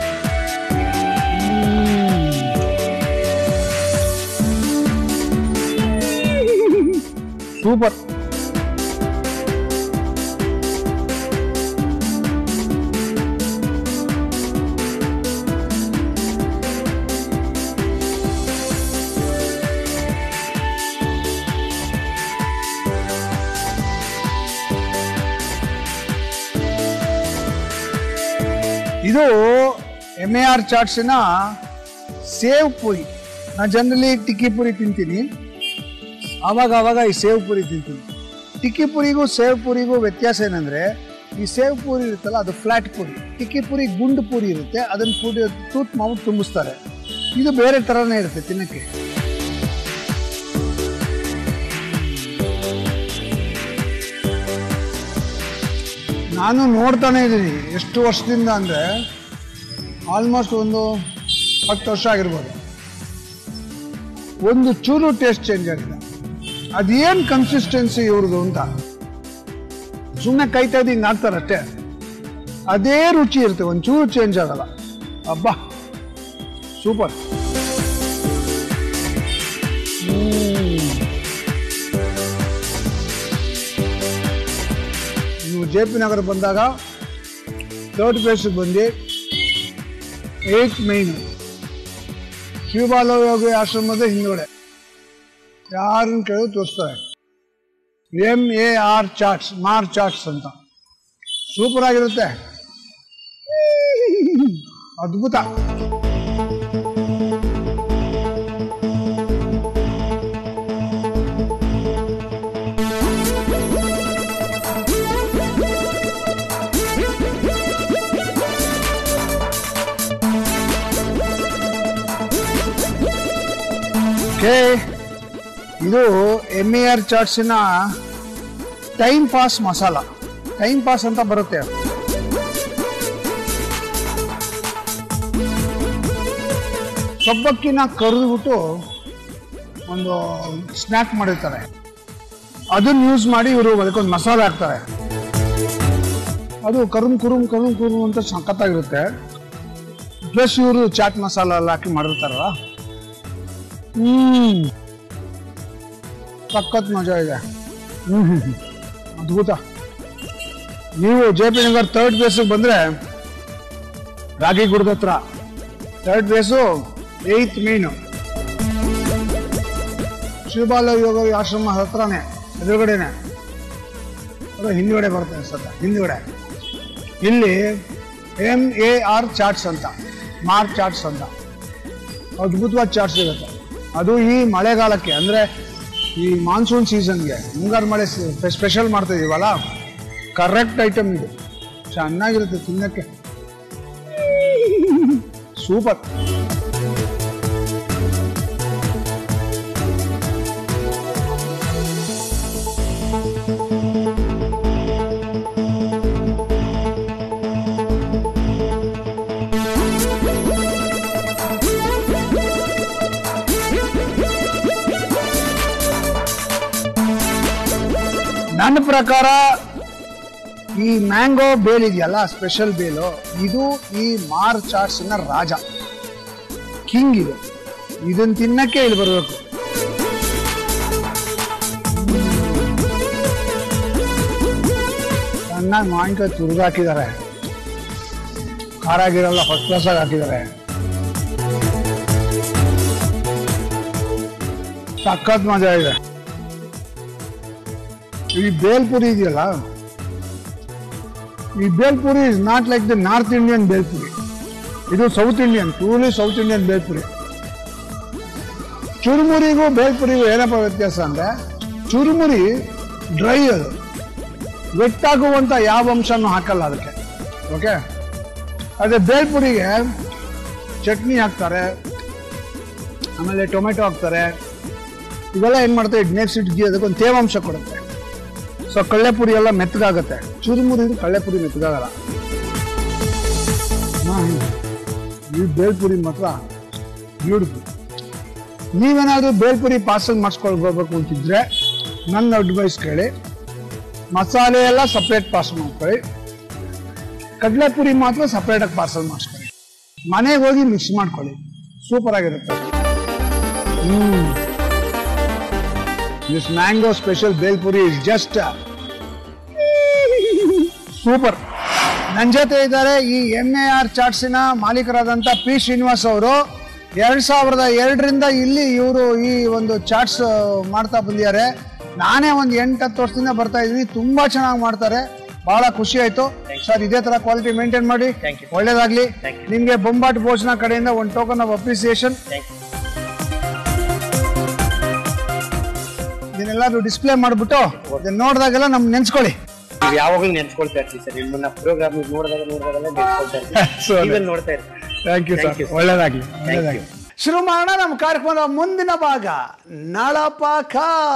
ಸೂಪರ್ ಇದು ಎಮ್ ಎ ಆರ್ ಚಾಟ್ಸಿನ ಸೇವ್ ಪುರಿ ನಾನು ಜನರಲಿ ಟಿಕ್ಕಿ ಪುರಿ ತಿಂತೀನಿ ಆವಾಗ ಆವಾಗ ಈ ಸೇವ್ ಪುರಿ ತಿಂತೀನಿ ಟಿಕ್ಕಿ ಪುರಿಗೂ ಸೇವ್ ಪುರಿಗೂ ವ್ಯತ್ಯಾಸ ಏನಂದ್ರೆ ಈ ಸೇವ್ ಪುರಿ ಇರುತ್ತಲ್ಲ ಅದು ಫ್ಲಾಟ್ ಪುರಿ ಟಿಕ್ಕಿ ಪುರಿ ಗುಂಡು ಪುರಿ ಇರುತ್ತೆ ಅದನ್ನ ಪುಡಿ ತೂತ್ ಮಾಡ್ಬಿಟ್ಟು ತುಂಬಿಸ್ತಾರೆ ಇದು ಬೇರೆ ಥರನೇ ಇರುತ್ತೆ ತಿನ್ನಕ್ಕೆ ನಾನು ನೋಡ್ತಾನೆ ಇದ್ದೀನಿ ಎಷ್ಟು ವರ್ಷದಿಂದ ಅಂದರೆ ಆಲ್ಮೋಸ್ಟ್ ಒಂದು ಹತ್ತು ವರ್ಷ ಆಗಿರ್ಬೋದು ಒಂದು ಚೂರು ಟೇಸ್ಟ್ ಚೇಂಜ್ ಆಗಿದೆ ಅದೇನು ಕನ್ಸಿಸ್ಟೆನ್ಸಿ ಇವ್ರದ್ದು ಅಂತ ಸುಮ್ಮನೆ ಕೈ ತೆಗೆದು ಹಿಂಗೆ ಹಾಕ್ತಾರಷ್ಟೇ ಅದೇ ರುಚಿ ಇರುತ್ತೆ ಒಂಚೂರು ಚೇಂಜ್ ಆಗಲ್ಲ ಅಬ್ಬಾ ಸೂಪರ್ ನೀವು ಜೆ ಪಿ ನಗರ ಬಂದಾಗ ಥರ್ಡ್ ಪ್ಲೇಸಿಗೆ ಬಂದು ಏಟ್ ಮೈನ್ ಶಿವಬಾಲಯೋಗಿ ಆಶ್ರಮದ ಹಿಂದುಗಡೆ ಯಾರನ್ನು ಕೇಳಿದ್ರು ತೋರಿಸ್ತಾರೆ ಎಮ್ ಎ ಆರ್ ಚಾಟ್ಸ್ ಮಾರ್ ಚಾಟ್ಸ್ ಅಂತ ಸೂಪರ್ ಆಗಿರುತ್ತೆ ಅದ್ಭುತ ಓಕೆ ಇದು ಎಮ್ ಎ ಆರ್ ಚಾಟ್ಸಿನ time pass masala time pass ಅಂತ ಬರುತ್ತೆ ಸಬ್ಬಕ್ಕಿನ ಕರೆದ್ಬಿಟ್ಟು ಒಂದು ಸ್ನ್ಯಾಕ್ ಮಾಡಿರ್ತಾರೆ ಅದನ್ನ ಯೂಸ್ ಮಾಡಿ ಇವರು ಅದಕ್ಕೊಂದು ಮಸಾಲೆ ಹಾಕ್ತಾರೆ ಅದು ಕರುಮ್ ಕುರುಮ್ ಕರುಮ್ ಕುರುಮ್ ಅಂತ ಸಖತ್ತಾಗಿರುತ್ತೆ ಪ್ಲಸ್ ಇವರು ಚಾಟ್ ಮಸಾಲ ಎಲ್ಲ ಹಾಕಿ ಮಾಡಿರ್ತಾರಲ್ಲ ಹ್ಮ್ ಸಖತ್ ಮಜಾ ಇದೆ ಹ್ಮ್ ಹ್ಮ್ ಹ್ಮ್. ಅದ್ಭುತ ನೀವು ಜೆ ಪಿ ನಗರ್ ಥರ್ಡ್ ಬೇಸಿಗೆ ಬಂದ್ರೆ ರಾಗಿ ಗುಡ್ದ ಹತ್ರ ಥರ್ಡ್ ಬೇಸು ಏಯ್ತ್ ಮೀನು ಶಿವಬಾಲ ಯೋಗ ಆಶ್ರಮ ಹತ್ರನೇ ಎದುರುಗಡೆನೆ ಅದು ಹಿಂದ್ಗಡೆ ಬರುತ್ತೆ ಸತ ಹಿಂದ್ಗಡೆ ಇಲ್ಲಿ ಎಮ್ ಎ ಆರ್ ಚಾಟ್ಸ್ ಅಂತ ಮಾರ್ ಚಾಟ್ಸ್ ಅಂತ ಅದ್ಭುತವಾದ ಚಾಟ್ ಸಿಗುತ್ತೆ ಅದು ಈ ಮಳೆಗಾಲಕ್ಕೆ ಅಂದ್ರೆ ಈ ಮಾನ್ಸೂನ್ ಸೀಸನ್ಗೆ ಮುಂಗಾರು ಮಳೆ ಸ್ಪೆಷಲ್ ಮಾಡ್ತಾ ಇದೀವಲ್ಲ ಕರೆಕ್ಟ್ ಐಟಮ್ ಇದು ಚೆನ್ನಾಗಿರುತ್ತೆ ತಿನ್ನಕ್ಕೆ ಸೂಪರ್ ನನ್ನ ಪ್ರಕಾರ ಈ ಮ್ಯಾಂಗೋ ಬೇಲ್ ಇದೆಯಲ್ಲ ಸ್ಪೆಷಲ್ ಬೇಲು ಇದು ಈ ಮಾರ್ ಚಾಟ್ಸ್ನ ರಾಜ ಕಿಂಗ್ ಇದು ಇದನ್ನ ತಿನ್ನಕ್ಕೆ ಇಲ್ಲಿ ಬರಬೇಕು ಚೆನ್ನಾಗಿ ಮಾವಿನಕಾಯಿ ತುರಿದು ಹಾಕಿದ್ದಾರೆ ಖಾರ ಗಿರಲ್ಲ ಫಸ್ಟ್ ಕ್ಲಾಸ್ ಆಗಿ ಹಾಕಿದ್ದಾರೆ ಸಖತ್ ಮಜಾ ಇದೆ ಈ ಬೇಲ್ಪುರಿ ಇದೆಯಲ್ಲ ಈ bhelpuri is not like the North Indian bhelpuri ಇದು South Indian truly South Indian bhelpuri ಚುರುಮುರಿಗೂ ಬೇಲ್ಪುರಿಗೂ ಏನಪ್ಪ ವ್ಯತ್ಯಾಸ ಅಂದ್ರೆ ಚುರುಮುರಿ ಡ್ರೈ ಅದು ವೆಟ್ಟಾಗುವಂತ ಯಾವ ಅಂಶನೂ ಹಾಕಲ್ಲ ಅದಕ್ಕೆ ಓಕೆ ಅದೇ ಬೇಲ್ಪುರಿಗೆ ಚಟ್ನಿ ಹಾಕ್ತಾರೆ ಆಮೇಲೆ ಟೊಮೆಟೊ ಹಾಕ್ತಾರೆ ಇವೆಲ್ಲ ಏನ್ ಮಾಡ್ತಾರೆ ಇಟ್ ಮೇಕ್ಸ್ ಇಟ್ ಅದಕ್ಕೊಂದು ತೇವಾಂಶ ಕೊಡುತ್ತೆ ಸೊ ಕಳ್ಳೆಪುರಿ ಎಲ್ಲ ಮೆತ್ತಗಾಗುತ್ತೆ ಚುರುಮುರಿ ಕಳ್ಳೆಪುರಿ ಮೆತ್ತಗಾಗಲ್ಲ ಹ್ಮ್. ಈ ಬೇಲ್ಪುರಿ ಮಾತ್ರ ಬ್ಯೂಟಿಫುಲ್ ನೀವೇನಾದ್ರೂ ಬೇಲ್ಪುರಿ ಪಾರ್ಸಲ್ ಮಾಡಿಸ್ಕೊಳ್ಬೇಕು ಅಂತಿದ್ರೆ ನನ್ನ ಅಡ್ವೈಸ್ ಕೇಳಿ ಮಸಾಲೆ ಎಲ್ಲ ಸಪ್ರೇಟ್ ಪಾರ್ಸಲ್ ಮಾಡ್ಕೊಳ್ಳಿ ಕಡಲೆಪುರಿ ಮಾತ್ರ ಸಪ್ರೇಟಾಗಿ ಪಾರ್ಸಲ್ ಮಾಡಿಸ್ಕೊಳ್ಳಿ ಮನೆಗೆ ಹೋಗಿ ಮಿಕ್ಸ್ ಮಾಡ್ಕೊಳ್ಳಿ ಸೂಪರ್ ಆಗಿರುತ್ತೆ hmm this mango special bhelpuri is just super ನನ್ನ ಜೊತೆ ಇದ್ದಾರೆ ಈ ಎಂ ಎ ಆರ್ ಚಾಟ್ಸಿನ ಮಾಲೀಕರಾದಂಥ ಪಿ ಶ್ರೀನಿವಾಸ್ ಅವರು ಎರಡ್ ಸಾವಿರದ ಎರಡರಿಂದ ಇಲ್ಲಿ ಇವರು ಈ ಒಂದು ಚಾಟ್ಸ್ ಮಾಡ್ತಾ ಬಂದಿದ್ದಾರೆ ನಾನೇ ಒಂದು ಎಂಟು ಹತ್ತು ವರ್ಷದಿಂದ ಬರ್ತಾ ಇದ್ದೀನಿ ತುಂಬಾ ಚೆನ್ನಾಗಿ ಮಾಡ್ತಾರೆ ಬಹಳ ಖುಷಿ ಆಯ್ತು ಸರ್ ಇದೇ ತರ ಕ್ವಾಲಿಟಿ ಮೇಂಟೈನ್ ಮಾಡಿ Thank you. ಒಳ್ಳೇದಾಗ್ಲಿ Thank you. ನಿಮ್ಗೆ ಬೊಂಬಾಟ್ ಭೋಜನ ಕಡೆಯಿಂದ ಒಂದು token of appreciation thank you ಇದನ್ನೆಲ್ಲಾದ್ರೂ ಡಿಸ್ಪ್ಲೇ ಮಾಡ್ಬಿಟ್ಟು ಇದನ್ನ ನೋಡಿದಾಗೆಲ್ಲ ನಮ್ಗೆ ನೆನ್ಸ್ಕೊಳ್ಳಿ ನೀವು ಯಾವಾಗಲೂ ನೆನ್ಸ್ಕೊಳ್ತಾ ಇರ್ತೀವಿ ಸರ್ ನಿಮ್ಮನ್ನ ಪ್ರೋಗ್ರಾಮ್ ನೋಡಿದಾಗ ನೋಡಿದಾಗೆಲ್ಲ ನೆನ್ಸ್ಕೊಳ್ತಾ So, ಇರ್ತೀವಿ ನೀವೇ ನೋಡ್ತಾ ಇರ್ತೀವಿ thank you Thank sir you, sir. ಒಳ್ಳೇದಾಗ್ಲಿ Thank ಒಳ್ಳೇದಾಗ್ಲಿ you. ಶುರು ಮಾಡೋಣ ನಮ್ಮ ಕಾರ್ಯಕ್ರಮದ ಮುಂದಿನ ಭಾಗ ನಳಪಾಕ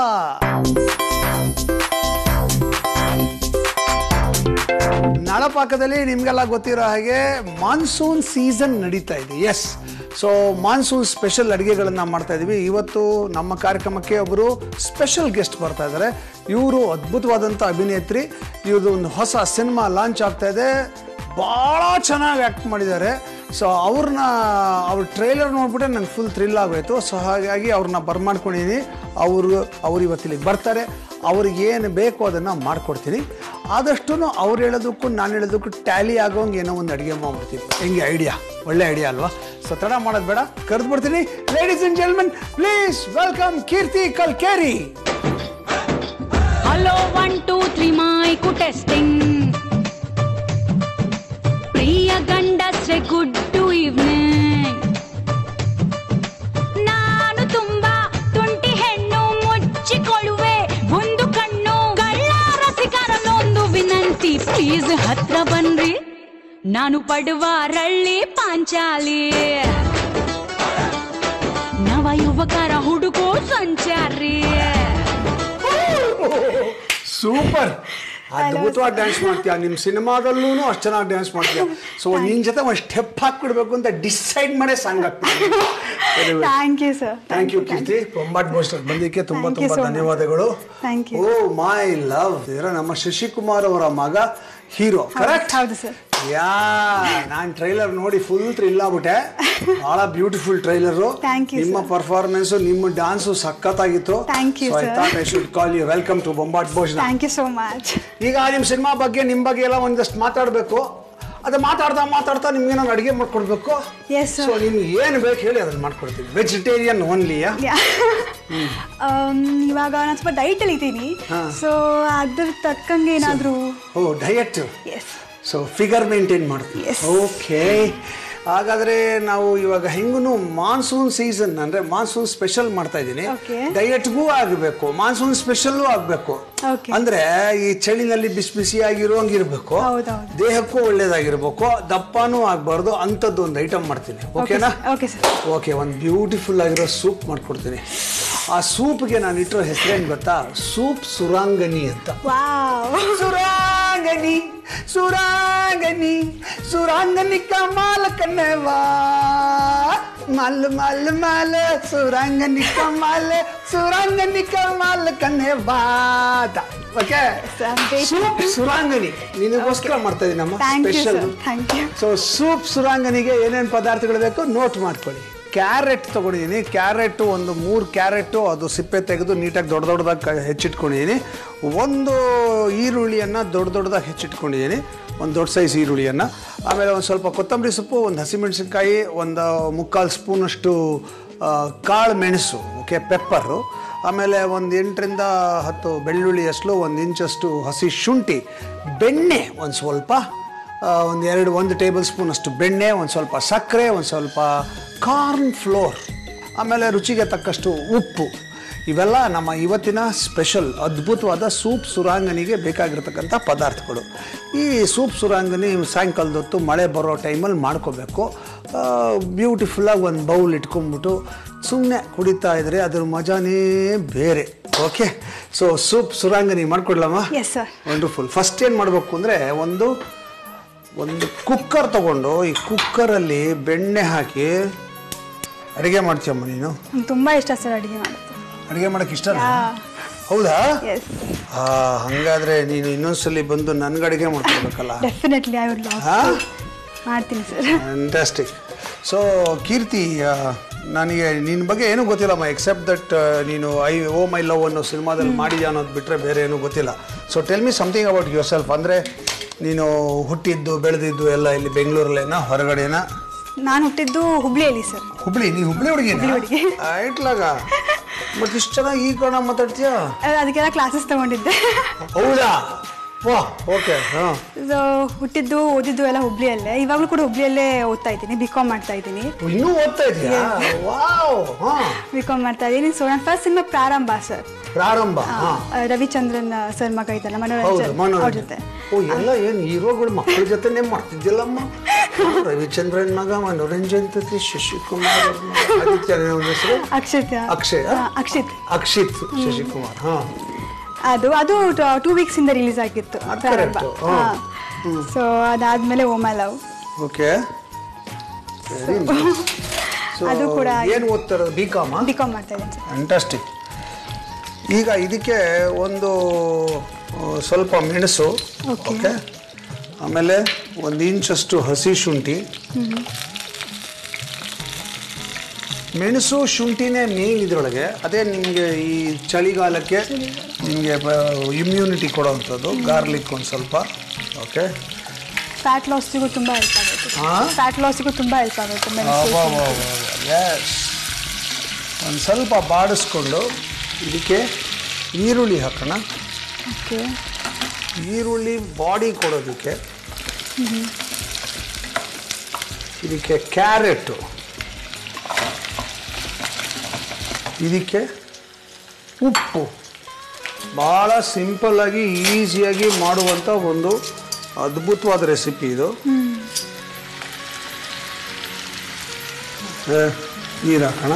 ನಳಪಾಕದಲ್ಲಿ ನಿಮಗೆಲ್ಲ ಗೊತ್ತಿರೋ ಹಾಗೆ ಮಾನ್ಸೂನ್ ಸೀಸನ್ ನಡೀತಾ ಇದೆ ಎಸ್ ಸೊ ಮಾನ್ಸೂನ್ ಸ್ಪೆಷಲ್ ಅಡುಗೆಗಳನ್ನು ಮಾಡ್ತಾ ಇದ್ದೀವಿ ಇವತ್ತು ನಮ್ಮ ಕಾರ್ಯಕ್ರಮಕ್ಕೆ ಒಬ್ಬರು ಸ್ಪೆಷಲ್ ಗೆಸ್ಟ್ ಬರ್ತಾ ಇದ್ದಾರೆ ಇವರು ಅದ್ಭುತವಾದಂಥ ಅಭಿನೇತ್ರಿ ಇವ್ರದ್ದು ಒಂದು ಹೊಸ ಸಿನಿಮಾ ಲಾಂಚ್ ಆಗ್ತಾ ಇದೆ ಭಾಳ ಚೆನ್ನಾಗಿ ಆ್ಯಕ್ಟ್ ಮಾಡಿದ್ದಾರೆ ಸೊ ಅವ್ರನ್ನ ಅವ್ರ ಟ್ರೈಲರ್ ನೋಡ್ಬಿಟ್ಟೆ ನಂಗೆ ಫುಲ್ ಥ್ರಿಲ್ ಆಗೋಯ್ತು ಸೊ ಹಾಗಾಗಿ ಅವ್ರನ್ನ ಬರ್ಮಾಡ್ಕೊಂಡಿದ್ದೀನಿ ಅವರು ಅವ್ರು ಇವತ್ತಿಲ್ಲಿಗೆ ಬರ್ತಾರೆ ಅವ್ರಿಗೆ ಏನು ಬೇಕೋ ಅದನ್ನು ಮಾಡ್ಕೊಡ್ತೀನಿ ಆದಷ್ಟು ಅವ್ರು ಹೇಳೋದಕ್ಕೂ ನಾನು ಹೇಳೋದಕ್ಕೂ ಟ್ಯಾಲಿ ಆಗೋಂಗೆ ಏನೋ ಒಂದು ಅಡುಗೆ ಮಾಡ್ಬಿಡ್ತೀನಿ ಹೆಂಗೆ ಐಡಿಯಾ ಒಳ್ಳೆ ಐಡಿಯಾ ಅಲ್ವಾ ಸೊ ತಡ ಮಾಡೋದು ಬೇಡ ಕರೆದು ಬಿಡ್ತೀನಿ ladies and gentleman please welcome Keerthi Kalkeri hello one two three mike testing ಪ್ರಿಯ ಗಂಡಸ್ರೆ ಗುಡ್ ಟು ಈವ್ನಿಂಗ್ ನಾನು ತುಂಬಾ ತುಂಟಿ ಹೆಣ್ಣು ಮುಚ್ಚಿಕೊಳ್ಳುವೆ ಒಂದು ಕಣ್ಣು ಕಳ್ಳ ರಸಿಕರನೊಂದು ವಿನಂತಿ ಪ್ಲೀಸ್ ಹತ್ರ ಬನ್ರಿ ನಾನು ಪಡುವ ರಳ್ಳಿ ಪಾಂಚಾಲಿ ನವ ಯುವಕರ ಹುಡುಗೋ ಸಂಚಾರಿ ಸೂಪರ್ ಅದ್ಭುತವಾಗಿ ಡ್ಯಾನ್ಸ್ ಮಾಡ್ತೀಯ ನಿಮ್ಮ ಸಿನಿಮಾದಲ್ಲೂ ಅಷ್ಟು ಚೆನ್ನಾಗಿ ಡ್ಯಾನ್ಸ್ ಮಾಡ್ತೀಯ ಸೊ ನಿನ್ನ ಜೊತೆ ಒಂದು ಸ್ಟೆಪ್ ಹಾಕ್ಬಿಡ್ಬೇಕು ಅಂತ ಡಿಸೈಡ್ ಮಾಡೇ ಸಾಂಗ್ ಹಾಕ್ಬಿಡ್ತೀನಿ thank you sir thank you Keerthi Bombat ಬೋಸ್ಟರ್ ಬಂದಿದ್ದಕ್ಕೆ ತುಂಬಾ Thank you ತುಂಬಾ so much. ಧನ್ಯವಾದಗಳು Thank you. Oh my love ನಮ್ಮ ಶಶಿಕುಮಾರ್ ಅವರ ಮಗ ಹೀರೋ ಕರೆಕ್ಟ್ ಹೌದು ಸರ್ ಯಾ ನಾನ್ ಟ್ರೈಲರ್ ನೋಡಿ ಫುಲ್ ಥ್ರಿಲ್ ಆಗ್ಬಿಟ್ಟೆ ಬಹಳ ಬ್ಯೂಟಿಫುಲ್ ಟ್ರೈಲರು Thank you, ನಿಮ್ಮ sir. ಪರ್ಫಾರ್ಮೆನ್ಸ್ ನಿಮ್ಮ ಡಾನ್ಸು ಸಖತ್ತಾಗಿತ್ತು Thank you, I sir. Thought I should call you welcome to Bombat Bhojana thank you so much ಈಗ ನಿಮ್ಮ ಸಿನಿಮಾ ಬಗ್ಗೆ ನಿಮ್ಮ ಬಗ್ಗೆ ಎಲ್ಲ ಒಂದಷ್ಟು ಮಾತಾಡಬೇಕು ಅದು ಮಾತಾಡ್ತಾ ಮಾತಾಡ್ತಾ ನಿಮ್ಗೆ ನಾನು ಅಡುಗೆ ಮಾಡ್ಕೊಡ್ಬೇಕು Yes, sir. ಸೊ ನಿಮ್ಗೆ ಏನು ಬೇಕು ಹೇಳಿ ಅದನ್ನ ಮಾಡ್ಕೊಡ್ತೀನಿ ವೆಜಿಟೇರಿಯನ್ ಓನ್ಲಿಯಾ ಇವಾಗ ನಾನು ಸ್ವಲ್ಪ ಡೈಟಲ್ಲಿ ಇದ್ದೀನಿ ಹಾ. ಸೊ ಅದ್ರ ತಕ್ಕಂಗೆ ಏನಾದರೂ oh diet yes so figure maintain ಮಾಡ್ತೀವಿ Yes. ಓಕೆ ಹಾಗಾದ್ರೆ ನಾವು ಇವಾಗ ಹೆಂಗೂ ಮಾನ್ಸೂನ್ ಸೀಸನ್ ಅಂದ್ರೆ ಮಾನ್ಸೂನ್ ಸ್ಪೆಷಲ್ ಮಾಡ್ತಾ ಇದ್ದೀನಿ Okay. ಡಯಟ್ಗೂ ಆಗಬೇಕು ಮಾನ್ಸೂನ್ ಸ್ಪೆಷಲ್ಲೂ ಆಗಬೇಕು Okay. ಅಂದ್ರೆ ಈ ಚಳಿನಲ್ಲಿ ಬಿಸಿ ಬಿಸಿಯಾಗಿರೋಂಗಿರ್ಬೇಕು ಹೌದೌದು. ದೇಹಕ್ಕೂ ಒಳ್ಳೇದಾಗಿರ್ಬೇಕು ದಪ್ಪನೂ ಆಗಬಾರ್ದು ಅಂಥದ್ದು ಒಂದು ಐಟಮ್ ಮಾಡ್ತೀನಿ ಓಕೆನಾ ಓಕೆ ಸರ್ ಓಕೆ ಒಂದು ಬ್ಯೂಟಿಫುಲ್ ಆಗಿರೋ ಸೂಪ್ ಮಾಡ್ಕೊಡ್ತೀನಿ ಆ ಸೂಪ್ಗೆ ನಾನು ಇಟ್ಟಿರೋ ಹೆಸರೇನು ಗೊತ್ತಾ ಸೂಪ್ ಸುರಾಂಗನಿ ಅಂತ ವಾವ್ ಸುರಾಂಗನಿ ಸುರಾಂಗನಿ ಸುರಾಂಗನಿ ಕಮಾಲ್ ಕನ್ನವಾ ಮಲ್ ಮಲ್ ಮಲ್ ಸುರಾಂಗನಿ ಕಮಾಲ್ ಸುರಾಂಗನಿ ಕಮಾಲ್ ಕನ್ನವಾ ಓಕೆ ಸೂಪ್ ಸುರಾಂಗನಿ ನಿನಗೋಸ್ಕರ ಮಾಡ್ತಾ ಇದ್ದೀನಮ್ಮ Thank you, special sir. Thank you. So soup ಸುರಾಂಗನಿಗೆ ಏನೇನು ಪದಾರ್ಥಗಳು ಬೇಕು ನೋಟ್ ಮಾಡ್ಕೊಳ್ಳಿ ಕ್ಯಾರೆಟ್ ತೊಗೊಂಡಿದ್ದೀನಿ ಕ್ಯಾರೆಟು ಒಂದು ಮೂರು ಕ್ಯಾರೆಟು ಅದು ಸಿಪ್ಪೆ ತೆಗೆದು ನೀಟಾಗಿ ದೊಡ್ಡ ದೊಡ್ಡದಾಗಿ ಕ- ಹೆಚ್ಚಿಟ್ಕೊಂಡಿದ್ದೀನಿ ಒಂದು ಈರುಳ್ಳಿಯನ್ನು ದೊಡ್ಡ ದೊಡ್ಡದಾಗಿ ಹೆಚ್ಚಿಟ್ಕೊಂಡಿದ್ದೀನಿ ಒಂದು ದೊಡ್ಡ ಸೈಜ್ ಈರುಳ್ಳಿಯನ್ನು ಆಮೇಲೆ ಒಂದು ಸ್ವಲ್ಪ ಕೊತ್ತಂಬರಿ ಸೊಪ್ಪು ಒಂದು ಹಸಿಮೆಣಸಿನ್ಕಾಯಿ ಒಂದು ಮುಕ್ಕಾಲು ಸ್ಪೂನಷ್ಟು ಆ, ಕಾಳು ಮೆಣಸು ಓಕೆ ಪೆಪ್ಪರು ಆಮೇಲೆ ಒಂದು ಎಂಟರಿಂದ ಹತ್ತು ಬೆಳ್ಳುಳ್ಳಿ ಅಷ್ಟು ಒಂದು ಇಂಚಷ್ಟು ಹಸಿ ಶುಂಠಿ ಬೆಣ್ಣೆ ಒಂದು ಸ್ವಲ್ಪ ಒಂದು ಎರಡು ಒಂದು ಟೇಬಲ್ ಸ್ಪೂನ್ ಅಷ್ಟು ಬೆಣ್ಣೆ ಒಂದು ಸ್ವಲ್ಪ ಸಕ್ಕರೆ ಒಂದು ಸ್ವಲ್ಪ ಕಾರ್ನ್ ಫ್ಲೋರ್ ಆಮೇಲೆ ರುಚಿಗೆ ತಕ್ಕಷ್ಟು ಉಪ್ಪು ಇವೆಲ್ಲ ನಮ್ಮ ಇವತ್ತಿನ ಸ್ಪೆಷಲ್ ಅದ್ಭುತವಾದ ಸೂಪ್ ಸುರಾಂಗನಿಗೆ ಬೇಕಾಗಿರ್ತಕ್ಕಂಥ ಪದಾರ್ಥಗಳು ಈ ಸೂಪ್ ಸುರಾಂಗನಿ ಸಾಯಂಕಾಲದ ಹೊತ್ತು ಮಳೆ ಬರೋ ಟೈಮಲ್ಲಿ ಮಾಡ್ಕೋಬೇಕು ಬ್ಯೂಟಿಫುಲ್ಲಾಗಿ ಒಂದು ಬೌಲ್ ಇಟ್ಕೊಂಡ್ಬಿಟ್ಟು ಸುಮ್ಮನೆ ಕುಡಿತಾ ಇದ್ರೆ ಅದ್ರ ಮಜಾನೇ ಬೇರೆ ಓಕೆ ಸೊ ಸೂಪ್ ಸುರಾಂಗನಿ ಮಾಡ್ಕೊಡ್ಲಮ್ಮ ಎಸ್ ಸರ್ ವಂಡರ್ಫುಲ್ ಫಸ್ಟ್ ಏನು ಮಾಡಬೇಕು ಅಂದರೆ ಒಂದು ಒಂದು ಕುಕ್ಕರ್ ತಗೊಂಡು ಈ ಕುಕ್ಕರಲ್ಲಿ ಬೆಣ್ಣೆ ಹಾಕಿ ಅಡುಗೆ ಮಾಡ್ತೀಯಮ್ಮ ನೀನು ನಂಗೆ ತುಂಬ ಇಷ್ಟ ಸರ್ ಅಡುಗೆ ಮಾಡೋದು ಅಡುಗೆ ಮಾಡೋಕ್ಕೆ ಇಷ್ಟ Yeah. ಹೌದಾ ಎಸ್ ಆ, ಹಂಗಾದ್ರೆ ನೀನು ಇನ್ನೊಂದ್ಸಲಿ ಬಂದು ನನ್ಗೆ ಅಡುಗೆ ಮಾಡ್ಕೊಡ್ಬೇಕಲ್ಲ ಡೆಫಿನೆಟ್ಲಿ ಐ ವುಡ್ ಲವ್ ಹಾ ಮಾಡ್ತೀನಿ ಸರ್ ಫ್ಯಾಂಟಾಸ್ಟಿಕ್ ಸೊ ಕೀರ್ತಿ ಆ, ನನಗೆ ನಿನ್ನ ಬಗ್ಗೆ ಏನೂ ಗೊತ್ತಿಲ್ಲಮ್ಮ ಎಕ್ಸೆಪ್ಟ್ ದಟ್ ನೀನು ಐ ಓ ಮೈ ಲವ್ ಅನ್ನೋ ಸಿನಿಮಾದಲ್ಲಿ ಮಾಡಿದ್ಯಾ ಅನ್ನೋದು ಬಿಟ್ಟರೆ ಬೇರೆ ಏನೂ ಗೊತ್ತಿಲ್ಲ so tell me something about yourself ಅಂದರೆ ನೀನು ಹುಟ್ಟಿದ್ದು ಬೆಳೆದಿದ್ದು ಎಲ್ಲ ಇಲ್ಲಿ ಬೆಂಗಳೂರಲ್ಲೇನಾ ಹೊರಗಡೆನಾ ನಾನು ಹುಟ್ಟಿದ್ದು ಹುಬ್ಳಿಯಲ್ಲಿ ಸರ್ ಹುಬ್ಳಿ ನೀ ಹುಬ್ಳಿ ಹುಡುಗಿನ ಹುಡುಗಿ. ಇಟ್ಲಾಗ ಮತ್ತೆ ಇಷ್ಟು ಚೆನ್ನಾಗಿ ಈ ಕಣ ಮಾತಾಡ್ತೀಯಾ ಅದಕ್ಕೆಲ್ಲ ಕ್ಲಾಸಸ್ ತಗೊಂಡಿದ್ದೆ ಹೌದಾ ವಾ ಓಕೆ ಹಾಂ ಸೊ ಹುಟ್ಟಿದ್ದು ಓದಿದ್ದು ಎಲ್ಲ ಹುಬ್ಳಿಯಲ್ಲೇ ಇವಾಗಲೂ ಕೂಡ ಹುಬ್ಳಿಯಲ್ಲೇ ಓದ್ತಾ ಇದ್ದೀನಿ ಬಿ ಕಾಮ್ ಮಾಡ್ತಾ ಇದ್ದೀನಿ ಇನ್ನೂ ಓದ್ತಾ ಇದೆಯಾ ವಾವ್ ಹಾಂ ಬಿ ಕಾಮ್ ಮಾಡ್ತಾ ಇದ್ದೀನಿ ಸೊ ನನ್ನ ಫಸ್ಟ್ ಸಿನಿಮಾ ಪ್ರಾರಂಭ ಸರ್ ಪ್ರಾರಂಭ ಹಾಂ ರವಿಚಂದ್ರನ್ ಸರ್ ಮಗ ಇದ್ದಲ್ಲ ಹೌದು ಮನೋರಂಜನ್ ಅವ್ರ ಜೊತೆ ಮನೋರಂಜನ್ ಓ ಎಲ್ಲ ಏನು ಹೀರೋಗಳು ಮಕ್ಕಳ ಜೊತೆನೇ ಮಾಡ್ತಿದ್ದಿಲ್ಲಮ್ಮ ರವಿಚಂದ್ರನ್ ಮಗ ಮನೋರಂಜನ್ ಜೊತೆ ಶಶಿಕುಮಾರ್ ಅವ್ರ ಮಗ. ಆದಿತ್ಯ ಏನೋ ಒಂದ್ ಹೆಸರು ಅಕ್ಷಿತ್ ಅಕ್ಷಯ್ ಆ, ಅಕ್ಷಿತ್ ಅಕ್ಷಿತ್ ಶಶಿಕುಮಾರ್ ಹಾ ಅದು ಅದು ಟೂ ವೀಕ್ಸ್ ಇಂದ ರಿಲೀಸ್ ಆಗಿತ್ತು ಅದ್ ಪ್ರಾರಂಭ correct. ಹಾ. ಸೊ ಅದಾದ್ಮೇಲೆ ಓಮ ಲವ್ ಓಕೆ ಅದು ಕೂಡ ಏನು ಓದ್ತಾ ಇರೋದು ಬಿ ಕಾಮ ಬಿ ಕಾಮ್ ಮಾಡ್ತಾ ಇದ್ದೀನಿ ಸರ್ ಫ್ಯಾಂಟಾಸ್ಟಿಕ್ ಈಗ ಇದಕ್ಕೆ ಒಂದು ಆ, ಸ್ವಲ್ಪ ಮೆಣಸು Okay. ಓಕೆ ಆಮೇಲೆ ಒಂದು ಇಂಚಷ್ಟು ಹಸಿ ಶುಂಠಿ ಮೆಣಸು ಶುಂಠಿನೇ ಮೇನ್ ಇದರೊಳಗೆ ಅದೇ ನಿಮಗೆ ಈ ಚಳಿಗಾಲಕ್ಕೆ ನಿಮಗೆ ಇಮ್ಯುನಿಟಿ ಕೊಡೋವಂಥದ್ದು ಗಾರ್ಲಿಕ್ ಒಂದು ಸ್ವಲ್ಪ ಓಕೆ ಫ್ಯಾಟ್ ಲಾಸ್ಗೂ ತುಂಬ ಹೆಲ್ಪ್ ಆಗುತ್ತೆ ಹಾ? ಫ್ಯಾಟ್ ಲಾಸ್ಗೂ ತುಂಬ ಹೆಲ್ಪ್ ಆಗುತ್ತೆ ಮೆಣಸು ಎಸ್ ಒಂದು ಸ್ವಲ್ಪ ಬಾಡಿಸ್ಕೊಂಡು ಇದಕ್ಕೆ ಈರುಳ್ಳಿ ಹಾಕೋಣ ಓಕೆ ಈರುಳ್ಳಿ ಬಾಡಿ ಕೊಡೋದಕ್ಕೆ ಇದಕ್ಕೆ ಕ್ಯಾರೆಟು ಇದಕ್ಕೆ ಉಪ್ಪು ಭಾಳ ಸಿಂಪಲ್ಲಾಗಿ ಈಸಿಯಾಗಿ ಮಾಡುವಂಥ ಒಂದು ಅದ್ಭುತವಾದ ರೆಸಿಪಿ ಇದು ಏ, ನೀರು ಹಾಕೋಣ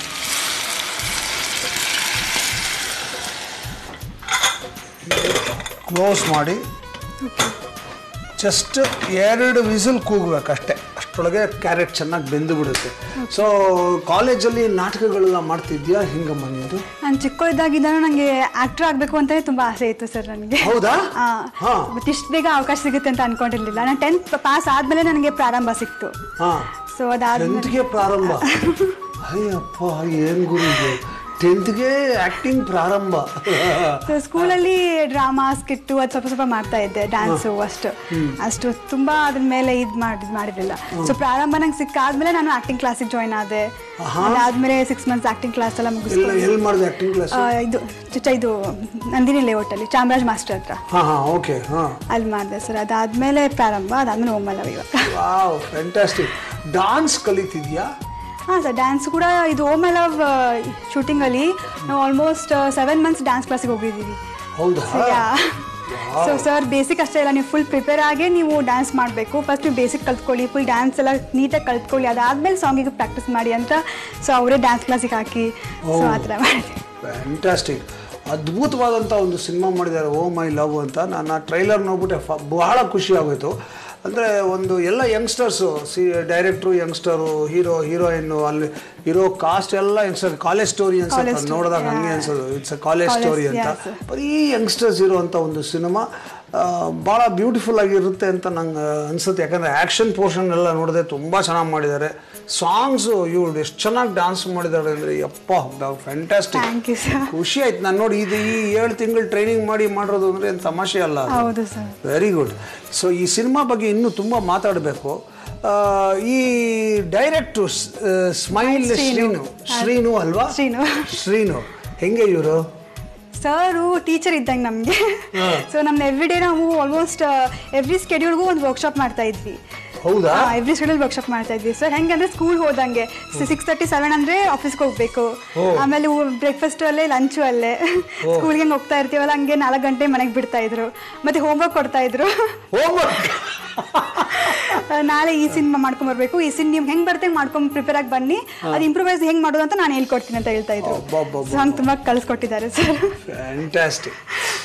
ಕ್ಲೋಸ್ ಮಾಡಿ ಜಸ್ಟ್ ಎರಡು ವಿಸಿಲ್ ಕೂಗಬೇಕಷ್ಟೆ ಅಷ್ಟರೊಳಗೆ ಕ್ಯಾರೆಟ್ ಚೆನ್ನಾಗಿ ಬೆಂದು ಬಿಡುತ್ತೆ ಸೊ ಕಾಲೇಜಲ್ಲಿ ನಾಟಕಗಳೆಲ್ಲ ಮಾಡ್ತಿದ್ಯಾ ಹಿಂಗಮ್ಮ ನಿಂದು ನಾನು ಚಿಕ್ಕವಳಿದ್ದಾಗಿದ್ದಾನು ನನಗೆ ಆಕ್ಟರ್ ಆಗಬೇಕು ಅಂತಲೇ ತುಂಬ ಆಸೆ ಇತ್ತು ಸರ್ ನನಗೆ ಹೌದಾ ಹಾ. ಬಟ್ ಇಷ್ಟು ಬೇಗ ಅವಕಾಶ ಸಿಗುತ್ತೆ ಅಂತ ಅನ್ಕೊಂಡಿರ್ಲಿಲ್ಲ ನಾನು ಟೆಂತ್ ಪಾಸ್ ಆದಮೇಲೆ ನನಗೆ ಪ್ರಾರಂಭ ಸಿಕ್ತು ಹಾಂ ಸೊ ಅದಾದ್ಮೇಲೆ ಟೆಂತ್ಗೆ ಪ್ರಾರಂಭ ಅಯ್ಯಪ್ಪ ಏನು ಗುರು ಇದು ಟೆಂತ್ಗೆ ಆ್ಯಕ್ಟಿಂಗ್ ಪ್ರಾರಂಭ ಸೊ ಸ್ಕೂಲಲ್ಲಿ ಡ್ರಾಮಾ ಸ್ಕಿಟ್ಟು ಅದು ಸ್ವಲ್ಪ ಸ್ವಲ್ಪ ಮಾಡ್ತಾ ಇದ್ದೆ ಡ್ಯಾನ್ಸು ಅಷ್ಟು ಅಷ್ಟು ತುಂಬ ಅದ್ರ ಮೇಲೆ ಇದು ಮಾಡಿ ಮಾಡಿರಲಿಲ್ಲ ಸೊ ಪ್ರಾರಂಭ ನಂಗೆ ಸಿಕ್ಕಾದ್ಮೇಲೆ ನಾನು ಆಕ್ಟಿಂಗ್ ಕ್ಲಾಸಿಗೆ ಜಾಯ್ನ್ ಆದೆ ಅದಾದ್ಮೇಲೆ ಸಿಕ್ಸ್ ಮಂತ್ಸ್ ಆಕ್ಟಿಂಗ್ ಕ್ಲಾಸ್ ಎಲ್ಲ ಎಲ್ಲ ಮುಗಿಸ್ಕೊಂಡು ಎಲ್ಲಿ ಮಾಡಿದೆ ಆ್ಯಕ್ಟಿಂಗ್ ಕ್ಲಾಸ್ ಆ, ಇದು ಚುಚ್ಚ ಇದು ನಂದಿನಿ ಲೇಔಟಲ್ಲಿ ಚಾಮರಾಜ್ ಮಾಸ್ಟರ್ ಹತ್ರ ಹಾಂ ಹಾಂ ಓಕೆ ಹಾಂ ಅಲ್ಲಿ ಮಾಡಿದೆ ಸರ್ ಅದಾದ್ಮೇಲೆ ಪ್ರಾರಂಭ ಅದಾದ್ಮೇಲೆ ಒಮ್ಮಲ್ಲ ಇವಾಗ ವಾವ್ ಫ್ಯಾಂಟಾಸ್ಟಿಕ್ ಡಾನ್ಸ್ ಕಲಿತಿದ್ಯಾ ಹಾಂ ಸರ್ ಡ್ಯಾನ್ಸ್ ಕೂಡ ಇದು ಓಮ್ ಐ ಲವ್ ಶೂಟಿಂಗಲ್ಲಿ ನಾವು ಆಲ್ಮೋಸ್ಟ್ ಸೆವೆನ್ ಮಂತ್ಸ್ ಡ್ಯಾನ್ಸ್ ಕ್ಲಾಸಿಗೆ ಹೋಗಿದ್ದೀವಿ ಹೌದಾ ಸೊ ಸರ್ ಬೇಸಿಕ್ ಅಷ್ಟೇ ಇಲ್ಲ ನೀವು ಫುಲ್ ಪ್ರಿಪೇರ್ ಆಗೇ ನೀವು ಡ್ಯಾನ್ಸ್ ಮಾಡಬೇಕು ಫಸ್ಟ್ ನೀವು ಬೇಸಿಕ್ ಕಲ್ತ್ಕೊಳ್ಳಿ ಫುಲ್ ಡ್ಯಾನ್ಸ್ ಎಲ್ಲ ನೀಟಾಗಿ ಕಲ್ತ್ಕೊಳ್ಳಿ ಅದಾದ್ಮೇಲೆ ಸಾಂಗಿಗೆ ಪ್ರಾಕ್ಟೀಸ್ ಮಾಡಿ ಅಂತ ಸೊ ಅವರೇ ಡ್ಯಾನ್ಸ್ ಕ್ಲಾಸಿಗೆ ಹಾಕಿ ಸೊ ಆ ಥರ ಮಾಡಿದೆ ಫ್ಯಾಂಟಾಸ್ಟಿಕ್ ಅದ್ಭುತವಾದಂಥ ಒಂದು ಸಿನಿಮಾ ಮಾಡಿದ್ದಾರೆ ಓ ಮೈ ಲವ್ ಅಂತ ನಾನು ಆ ಟ್ರೈಲರ್ ನೋಡ್ಬಿಟ್ಟೆ ಫ ಬಹಳ ಖುಷಿ ಆಗೋಯ್ತು ಅಂದರೆ ಒಂದು ಎಲ್ಲ ಯಂಗ್ಸ್ಟರ್ಸು ಸಿ ಡೈರೆಕ್ಟ್ರು ಯಂಗ್ಸ್ಟರು ಹೀರೋ ಹೀರೋಯಿನ್ನು ಅಲ್ಲಿ ಇರೋ ಕಾಸ್ಟ್ ಎಲ್ಲ ಯಂಗ್ಸ್ಟರ್ ಕಾಲೇಜ್ ಸ್ಟೋರಿ ಅನ್ಸುತ್ತೆ College ಅದ್ story, ನೋಡಿದಾಗ ಹಂಗೆ yeah. ಅನ್ಸೋದು it's a college College, story ಅಂತ yeah, sir. ಬರೀ ಯಂಗ್ಸ್ಟರ್ಸ್ ಇರುವಂಥ ಒಂದು ಸಿನಿಮಾ ಭಾಳ ಬ್ಯೂಟಿಫುಲ್ ಆಗಿರುತ್ತೆ ಅಂತ ನಂಗೆ ಅನ್ಸುತ್ತೆ ಯಾಕಂದರೆ ಆ್ಯಕ್ಷನ್ ಪೋರ್ಷನ್ ಎಲ್ಲ ನೋಡಿದೆ ತುಂಬ ಚೆನ್ನಾಗಿ ಮಾಡಿದ್ದಾರೆ ಸಾಂಗ್ಸು ಇವ್ರು ಎಷ್ಟು ಚೆನ್ನಾಗಿ ಡ್ಯಾನ್ಸ್ ಮಾಡಿದ್ದಾರೆ ಅಂದರೆ ಯಪ್ಪ ಫ್ಯಾಂಟಾಸ್ಟಿಕ್ ಥ್ಯಾಂಕ್ ಯು ಸರ್ ಖುಷಿ ಆಯ್ತು ನಾನು ನೋಡಿ ಇದು ಈ ಏಳು ತಿಂಗಳು ಟ್ರೈನಿಂಗ್ ಮಾಡಿ ಮಾಡಿರೋದು ಅಂದರೆ ಏನು ತಮಾಷೆ ಅಲ್ಲ ಅದು. ಹೌದು ಸರ್ ವೆರಿ ಗುಡ್ ಸೊ ಈ ಸಿನಿಮಾ ಬಗ್ಗೆ ಇನ್ನೂ ತುಂಬ ಮಾತಾಡಬೇಕು ಈ ಡೈರೆಕ್ಟ್ರು ಸ್ಮೈಲ್ ಶ್ರೀನು ಶ್ರೀನು ಅಲ್ವಾ ಶ್ರೀನು. ಶ್ರೀನು ಹೆಂಗೆ ಇವರು ಸರು ಟೀಚರ್ ಇದ್ದಂಗೆ ನಮಗೆ ಸೊ ನಮ್ಮ ಎವ್ರಿ ಡೇ ನಾವು ಆಲ್ಮೋಸ್ಟ್ ಎವ್ರಿ ಸ್ಕೆಡ್ಯೂಲ್ಗೂ ಒಂದು ವರ್ಕ್ಶಾಪ್ ಮಾಡ್ತಾ ಇದ್ವಿ ಹೌದಾ ಎವ್ರಿ ಸ್ಕೆಡ್ಯೂಲ್ ವರ್ಕ್ಶಾಪ್ ಮಾಡ್ತಾ ಇದ್ವಿ ಸರ್ ಹೆಂಗಂದ್ರೆ ಸ್ಕೂಲ್ ಹೋದಂಗೆ ಸಿಕ್ಸ್ ತರ್ಟಿ ಸೆವೆನ್ ಅಂದ್ರೆ ಆಫೀಸ್ಗೆ ಹೋಗ್ಬೇಕು ಆಮೇಲೆ ಬ್ರೇಕ್ಫಾಸ್ಟ್ ಅಲ್ಲೇ ಲಂಚು ಅಲ್ಲೇ ಸ್ಕೂಲ್ಗೆ ಹೆಂಗೆ ಹೋಗ್ತಾ ಇರ್ತೀವಲ್ಲ ಹಂಗೆ ನಾಲ್ಕು ಗಂಟೆ ಮನೆಗೆ ಬಿಡ್ತಾ ಇದ್ರು ಮತ್ತೆ ಹೋಮ್ವರ್ಕ್ ಕೊಡ್ತಾ ಇದ್ರು ಹೋಮ್ವರ್ಕ್ ನಾಳೆ ಈ ಸಿನಿಮಾ ಮಾಡ್ಕೊಂಡ್ ಬರ್ಬೇಕು ಈ ಸಿನ್ ನೀವು ಹೆಂಗ್ ಬರ್ತಂಗೆ ಮಾಡ್ಕೊಂಡ್ ಪ್ರಿಪೇರ್ ಆಗಿ ಬನ್ನಿ ಅದು ಇಂಪ್ರೂವೈಸ್ ಹೆಂಗ್ ಮಾಡೋದು ಅಂತ ನಾನು ಹೇಳ್ಕೊಡ್ತೀನಿ ಅಂತ ಹೇಳ್ತಾ ಇದ್ರು ಅಬ್ಬಬ್ಬಬ್ಬ. ಸೊ ಹಂಗೆ ತುಂಬಾ ಕಳ್ಸಿಕೊಟ್ಟಿದ್ದಾರೆ ಸರ್ ಫ್ಯಾಂಟಾಸ್ಟಿಕ್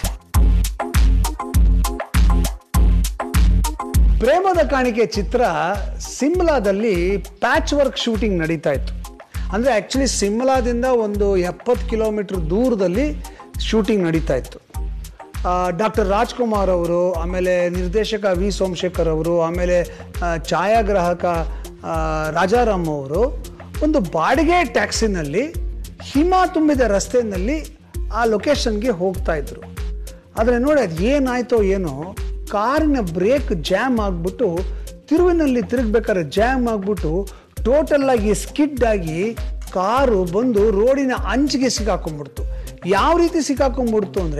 ಪ್ರೇಮದ ಕಾಣಿಕೆ ಚಿತ್ರ ಸಿಮ್ಲಾದಲ್ಲಿ ಪ್ಯಾಚ್ ವರ್ಕ್ ಶೂಟಿಂಗ್ ನಡೀತಾ ಇತ್ತು ಅಂದರೆ ಆ್ಯಕ್ಚುಲಿ ಸಿಮ್ಲಾದಿಂದ ಒಂದು ಎಪ್ಪತ್ತು ಕಿಲೋಮೀಟ್ರ್ ದೂರದಲ್ಲಿ ಶೂಟಿಂಗ್ ನಡೀತಾ ಇತ್ತು ಡಾಕ್ಟರ್ ರಾಜ್ಕುಮಾರ್ ಅವರು ಆಮೇಲೆ ನಿರ್ದೇಶಕ ವಿ ಸೋಮಶೇಖರ್ ಅವರು ಆಮೇಲೆ ಆ, ಛಾಯಾಗ್ರಾಹಕ ಆ, ರಾಜಾರಾಮ್ ಅವರು ಒಂದು ಬಾಡಿಗೆ ಟ್ಯಾಕ್ಸಿನಲ್ಲಿ ಹಿಮ ತುಂಬಿದ ರಸ್ತೆಯಲ್ಲಿ ಆ ಲೊಕೇಶನ್ಗೆ ಹೋಗ್ತಾ ಇದ್ರು ಆದರೆ ನೋಡಿ ಅದು ಏನಾಯ್ತೋ ಏನೋ ಕಾರಿನ ಬ್ರೇಕ್ ಜಾಮ್ ಆಗಿಬಿಟ್ಟು ತಿರುವಿನಲ್ಲಿ ತಿರುಗ್ಬೇಕಾದ್ರೆ ಜಾಮ್ ಆಗಿಬಿಟ್ಟು ಟೋಟಲ್ ಆಗಿ ಸ್ಕಿಡ್ ಆಗಿ ಕಾರು ಬಂದು ರೋಡಿನ ಅಂಚಿಗೆ ಸಿಕ್ಕಾಕೊಂಡ್ಬಿಡ್ತು ಯಾವ ರೀತಿ ಸಿಕ್ಕಾಕೊಂಡ್ಬಿಡ್ತು ಅಂದರೆ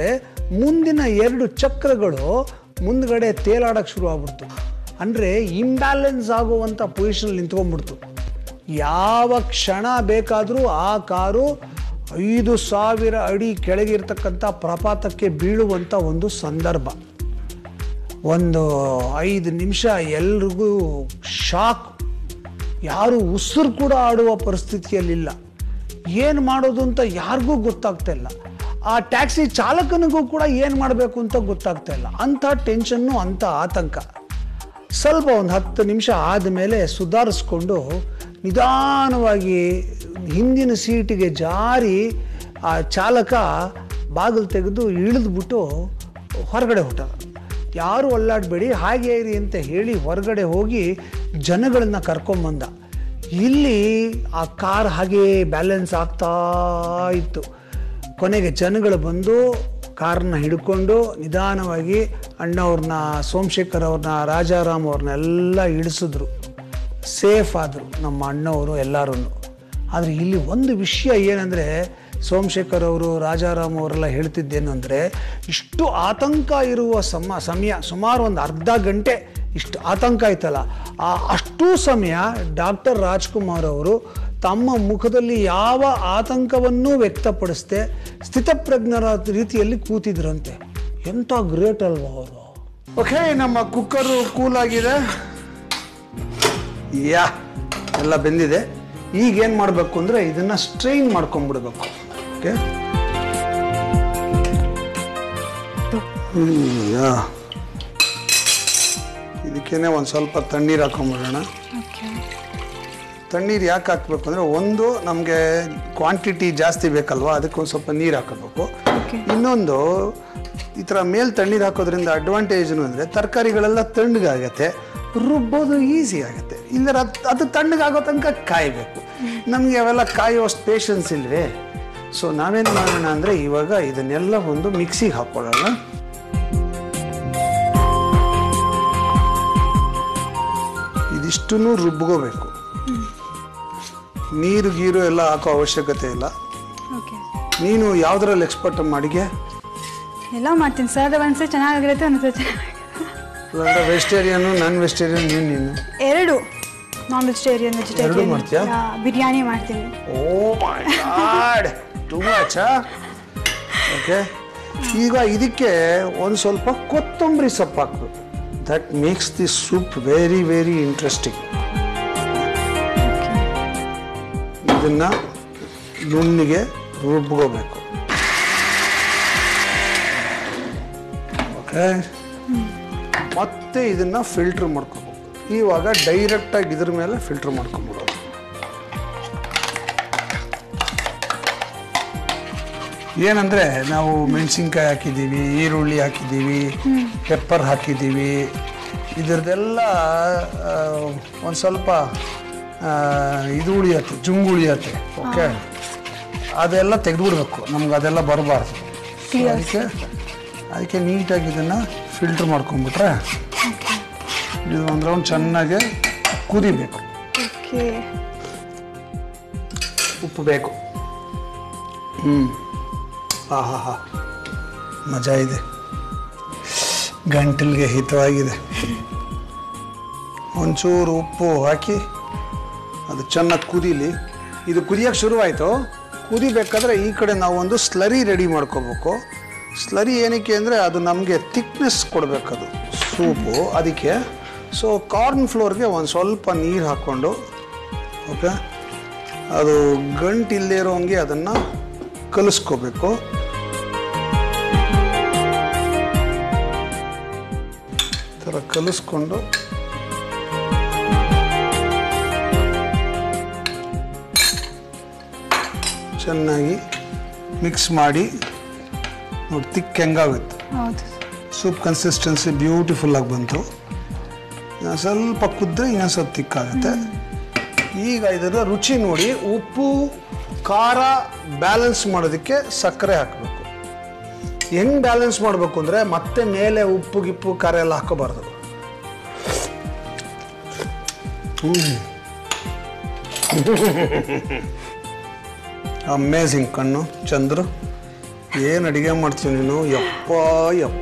ಮುಂದಿನ ಎರಡು ಚಕ್ರಗಳು ಮುಂದ್ಗಡೆ ತೇಲಾಡಕ್ಕೆ ಶುರು ಆಗ್ಬಿಡ್ತು ಅಂದರೆ ಇಂಬ್ಯಾಲೆನ್ಸ್ ಆಗುವಂಥ ಪೊಸಿಷನ್ ನಿಂತ್ಕೊಂಡ್ಬಿಡ್ತು ಯಾವ ಕ್ಷಣ ಬೇಕಾದರೂ ಆ ಕಾರು ಐದು ಸಾವಿರ ಅಡಿ ಕೆಳಗಿರ್ತಕ್ಕಂಥ ಪ್ರಪಾತಕ್ಕೆ ಬೀಳುವಂಥ ಒಂದು ಸಂದರ್ಭ ಒಂದು ಐದು ನಿಮಿಷ ಎಲ್ರಿಗೂ ಶಾಕ್ ಯಾರು ಉಸಿರು ಕೂಡ ಆಡುವ ಪರಿಸ್ಥಿತಿಯಲ್ಲಿಲ್ಲ ಏನು ಮಾಡೋದು ಅಂತ ಯಾರಿಗೂ ಗೊತ್ತಾಗ್ತಾ ಇಲ್ಲ ಆ ಟ್ಯಾಕ್ಸಿ ಚಾಲಕನಿಗೂ ಕೂಡ ಏನು ಮಾಡಬೇಕು ಅಂತ ಗೊತ್ತಾಗ್ತಾ ಇಲ್ಲ ಅಂಥ ಟೆನ್ಷನ್ನು ಅಂಥ ಆತಂಕ ಸ್ವಲ್ಪ ಒಂದು ಹತ್ತು ನಿಮಿಷ ಆದಮೇಲೆ ಸುಧಾರಿಸ್ಕೊಂಡು ನಿಧಾನವಾಗಿ ಹಿಂದಿನ ಸೀಟಿಗೆ ಜಾರಿ ಆ ಚಾಲಕ ಬಾಗಿಲು ತೆಗೆದು ಇಳಿದ್ಬಿಟ್ಟು ಹೊರಗಡೆ ಹೊಟ್ಟ ಯಾರು ಅಲ್ಲಾಡಬೇಡಿ ಹಾಗೆ ಇರಿ ಅಂತ ಹೇಳಿ ಹೊರಗಡೆ ಹೋಗಿ ಜನಗಳನ್ನ ಕರ್ಕೊಂಬಂದ ಇಲ್ಲಿ ಆ ಕಾರ್ ಹಾಗೇ ಬ್ಯಾಲೆನ್ಸ್ ಆಗ್ತಾ ಇತ್ತು ಕೊನೆಗೆ ಜನಗಳು ಬಂದು ಕಾರ್ನ ಹಿಡ್ಕೊಂಡು ನಿಧಾನವಾಗಿ ಅಣ್ಣವ್ರನ್ನ ಸೋಮಶೇಖರ್ ಅವ್ರನ್ನ ರಾಜಾರಾಮ್ ಅವ್ರನ್ನ ಎಲ್ಲ ಇಳಿಸಿದ್ರು ಸೇಫ್ ಆದರು ನಮ್ಮ ಅಣ್ಣವರು ಎಲ್ಲರೂ ಆದರೆ ಇಲ್ಲಿ ಒಂದು ವಿಷಯ ಏನಂದರೆ ಸೋಮಶೇಖರ್ ಅವರು ರಾಜಾರಾಮ್ ಅವರೆಲ್ಲ ಹೇಳ್ತಿದ್ದೇನು ಅಂದರೆ ಇಷ್ಟು ಆತಂಕ ಇರುವ ಸಮ ಸಮಯ ಸುಮಾರು ಒಂದು ಅರ್ಧ ಗಂಟೆ ಇಷ್ಟು ಆತಂಕ ಆಯ್ತಲ್ಲ ಆ ಅಷ್ಟೂ ಸಮಯ ಡಾಕ್ಟರ್ ರಾಜ್ಕುಮಾರ್ ಅವರು ತಮ್ಮ ಮುಖದಲ್ಲಿ ಯಾವ ಆತಂಕವನ್ನೂ ವ್ಯಕ್ತಪಡಿಸದೆ ಸ್ಥಿತಪ್ರಜ್ಞರ ರೀತಿಯಲ್ಲಿ ಕೂತಿದ್ರಂತೆ ಎಂಥ ಗ್ರೇಟ್ ಅಲ್ವಾ ಅವರು ಓಕೆ ನಮ್ಮ ಕುಕ್ಕರು ಕೂಲ್ ಆಗಿದೆ ಯಾ ಎಲ್ಲ ಬೆಂದಿದೆ ಈಗ ಏನು ಮಾಡಬೇಕು ಅಂದರೆ ಇದನ್ನು ಸ್ಟ್ರೈನ್ ಮಾಡ್ಕೊಂಡ್ಬಿಡ್ಬೇಕು ಓಕೆ ಯಾ ಇದಕ್ಕೇನೆ ಒಂದು ಸ್ವಲ್ಪ ತಣ್ಣೀರು ಹಾಕೊಂಡ್ಬಿಡೋಣ ತಣ್ಣೀರು ಯಾಕೆ ಹಾಕ್ಬೇಕು ಅಂದರೆ ಒಂದು ನಮಗೆ ಕ್ವಾಂಟಿಟಿ ಜಾಸ್ತಿ ಬೇಕಲ್ವಾ ಅದಕ್ಕೆ ಒಂದು ಸ್ವಲ್ಪ ನೀರು ಹಾಕೋಬೇಕು ಇನ್ನೊಂದು ಈ ಥರ ಮೇಲೆ ತಣ್ಣೀರು ಹಾಕೋದ್ರಿಂದ ಅಡ್ವಾಂಟೇಜ್ನು ಅಂದರೆ ತರಕಾರಿಗಳೆಲ್ಲ ತಣ್ಣಗಾಗತ್ತೆ ರುಬ್ಬೋದು ಈಸಿ ಆಗುತ್ತೆ ಇಲ್ಲರ ಅದು ತಣ್ಣಗಾಗೋ ತನಕ ಕಾಯಬೇಕು ನಮಗೆ ಅವೆಲ್ಲ ಕಾಯುವಷ್ಟು ಪೇಷನ್ಸ್ ಇಲ್ವೇ ಸೊ ನಾವೇನು ಮಾಡೋಣ ಅಂದರೆ ಇವಾಗ ಇದನ್ನೆಲ್ಲ ಒಂದು ಮಿಕ್ಸಿಗೆ ಹಾಕ್ಕೊಳ್ಳೋಣ ಇದಿಷ್ಟನ್ನು ರುಬ್ಕೋಬೇಕು ನೀರು ಗೀರು ಎಲ್ಲ ಹಾಕೋ ಅವಶ್ಯಕತೆ ಇಲ್ಲ ಓಕೆ ನೀನು ಯಾವುದ್ರಲ್ಲಿ ಎಕ್ಸ್ಪರ್ಟ್ ಅಡಿಗೆ ಎಲ್ಲ ಮಾಡ್ತೀನಿ ಸರ್ ಒಂದ್ಸರಿ ಚೆನ್ನಾಗಿರುತ್ತೆ ಒಂದ್ಸರಿ ಚೆನ್ನಾಗಿ ವೆಜಿಟೇರಿಯನು ನಾನ್ ವೆಜಿಟೇರಿಯನ್ ನೀನು ನೀನು ಎರಡು ನಾನ್ ವೆಜಿಟೇರಿಯನ್ ವೆಜಿಟೇರಿಯನ್ ಮಾಡ್ತೀಯಾ? ಬಿರಿಯಾನಿ ಮಾಡ್ತೀನಿ oh my god too much okay ಈಗ ಇದಕ್ಕೆ ಒಂದು ಸ್ವಲ್ಪ ಕೊತ್ತಂಬರಿ ಸೊಪ್ಪು ಹಾಕ್ಬೇಕು that makes the soup very very interesting ಇದನ್ನ ನುಣ್ಣಿಗೆ ರುಬ್ಕೋಬೇಕು ಓಕೆ ಮತ್ತೆ ಇದನ್ನ ಫಿಲ್ಟರ್ ಮಾಡ್ಕೋಬೇಕು ಇವಾಗ ಡೈರೆಕ್ಟಾಗಿ ಇದ್ರ ಮೇಲೆ ಫಿಲ್ಟರ್ ಮಾಡ್ಕೊಂಬಿಡೋದು ಏನಂದ್ರೆ ನಾವು ಮೆಣಸಿನ್ಕಾಯಿ ಹಾಕಿದ್ದೀವಿ ಈರುಳ್ಳಿ ಹಾಕಿದ್ದೀವಿ ಪೆಪ್ಪರ್ ಹಾಕಿದ್ದೀವಿ ಇದ್ರದ್ದೆಲ್ಲ ಒಂದು ಸ್ವಲ್ಪ ಆ, ಇದು ಉಳಿಯತ್ತೆ ಜುಂಗು ಉಳಿಯತ್ತೆ ಓಕೆ ಅದೆಲ್ಲ ತೆಗೆದುಬಿಡ್ಬೇಕು ನಮ್ಗೆ ಅದೆಲ್ಲ ಬರಬಾರ್ದು ಅದಕ್ಕೆ ಅದಕ್ಕೆ ನೀಟಾಗಿ ಇದನ್ನು ಫಿಲ್ಟ್ರ್ ಮಾಡ್ಕೊಂಡ್ಬಿಟ್ರೆ ಇದು ಒಂದು ರೌಂಡ್ ಚೆನ್ನಾಗಿ ಕುದಿಬೇಕು ಓಕೆ ಉಪ್ಪು ಬೇಕು ಹ್ಞೂ ಹಾ ಹಾ ಹಾ ಮಜಾ ಇದೆ ಗಂಟಲಿಗೆ ಹಿತವಾಗಿದೆ ಒಂಚೂರು ಉಪ್ಪು ಹಾಕಿ ಅದು ಚೆನ್ನಾಗಿ ಕುದೀಲಿ ಇದು ಕುದಿಯೋಕ್ಕೆ ಶುರುವಾಯಿತು ಕುದಿಬೇಕಾದ್ರೆ ಈ ಕಡೆ ನಾವು ಒಂದು ಸ್ಲರಿ ರೆಡಿ ಮಾಡ್ಕೋಬೇಕು ಸ್ಲರಿ ಏನಕ್ಕೆ ಅಂದರೆ ಅದು ನಮಗೆ ಥಿಕ್ನೆಸ್ ಕೊಡಬೇಕದು ಸೂಪು ಅದಕ್ಕೆ ಸೊ ಕಾರ್ನ್ ಫ್ಲೋರ್ಗೆ ಒಂದು ಸ್ವಲ್ಪ ನೀರು ಹಾಕ್ಕೊಂಡು ಓಕೆ ಅದು ಗಂಟು ಇಲ್ಲದೆ ಇರೋಂಗೆ ಅದನ್ನು ಕಲಿಸ್ಕೋಬೇಕು ಈ ಥರ ಕಲಿಸ್ಕೊಂಡು ಚೆನ್ನಾಗಿ ಮಿಕ್ಸ್ ಮಾಡಿ ನೋಡಿ ತಿಕ್ ಹೆಂಗಾಗುತ್ತೆ ಹೌದು ಸೂಪ್ ಕನ್ಸಿಸ್ಟೆನ್ಸಿ ಬ್ಯೂಟಿಫುಲ್ ಆಗಿ ಬಂತು ಇನ್ನು ಸ್ವಲ್ಪ ಕುದ್ರೆ ಇನ್ನೊಂದು ಸ್ವಲ್ಪ ತಿಕ್ಕಾಗುತ್ತೆ ಈಗ ಇದರ ರುಚಿ ನೋಡಿ ಉಪ್ಪು ಖಾರ ಬ್ಯಾಲೆನ್ಸ್ ಮಾಡೋದಕ್ಕೆ ಸಕ್ಕರೆ ಹಾಕಬೇಕು ಹೆಂಗ್ ಬ್ಯಾಲೆನ್ಸ್ ಮಾಡಬೇಕು ಅಂದರೆ ಮತ್ತೆ ಮೇಲೆ ಉಪ್ಪು ಗಿಪ್ಪು ಖಾರ ಎಲ್ಲ ಹಾಕೋಬಾರ್ದು ಅಮೇಝಿಂಗ್ ಕಣ್ಣು ಚಂದ್ರು ಏನು ಅಡಿಗೆ ಮಾಡ್ತೀವಿ ನೀನು ಯಪ್ಪ ಯಪ್ಪ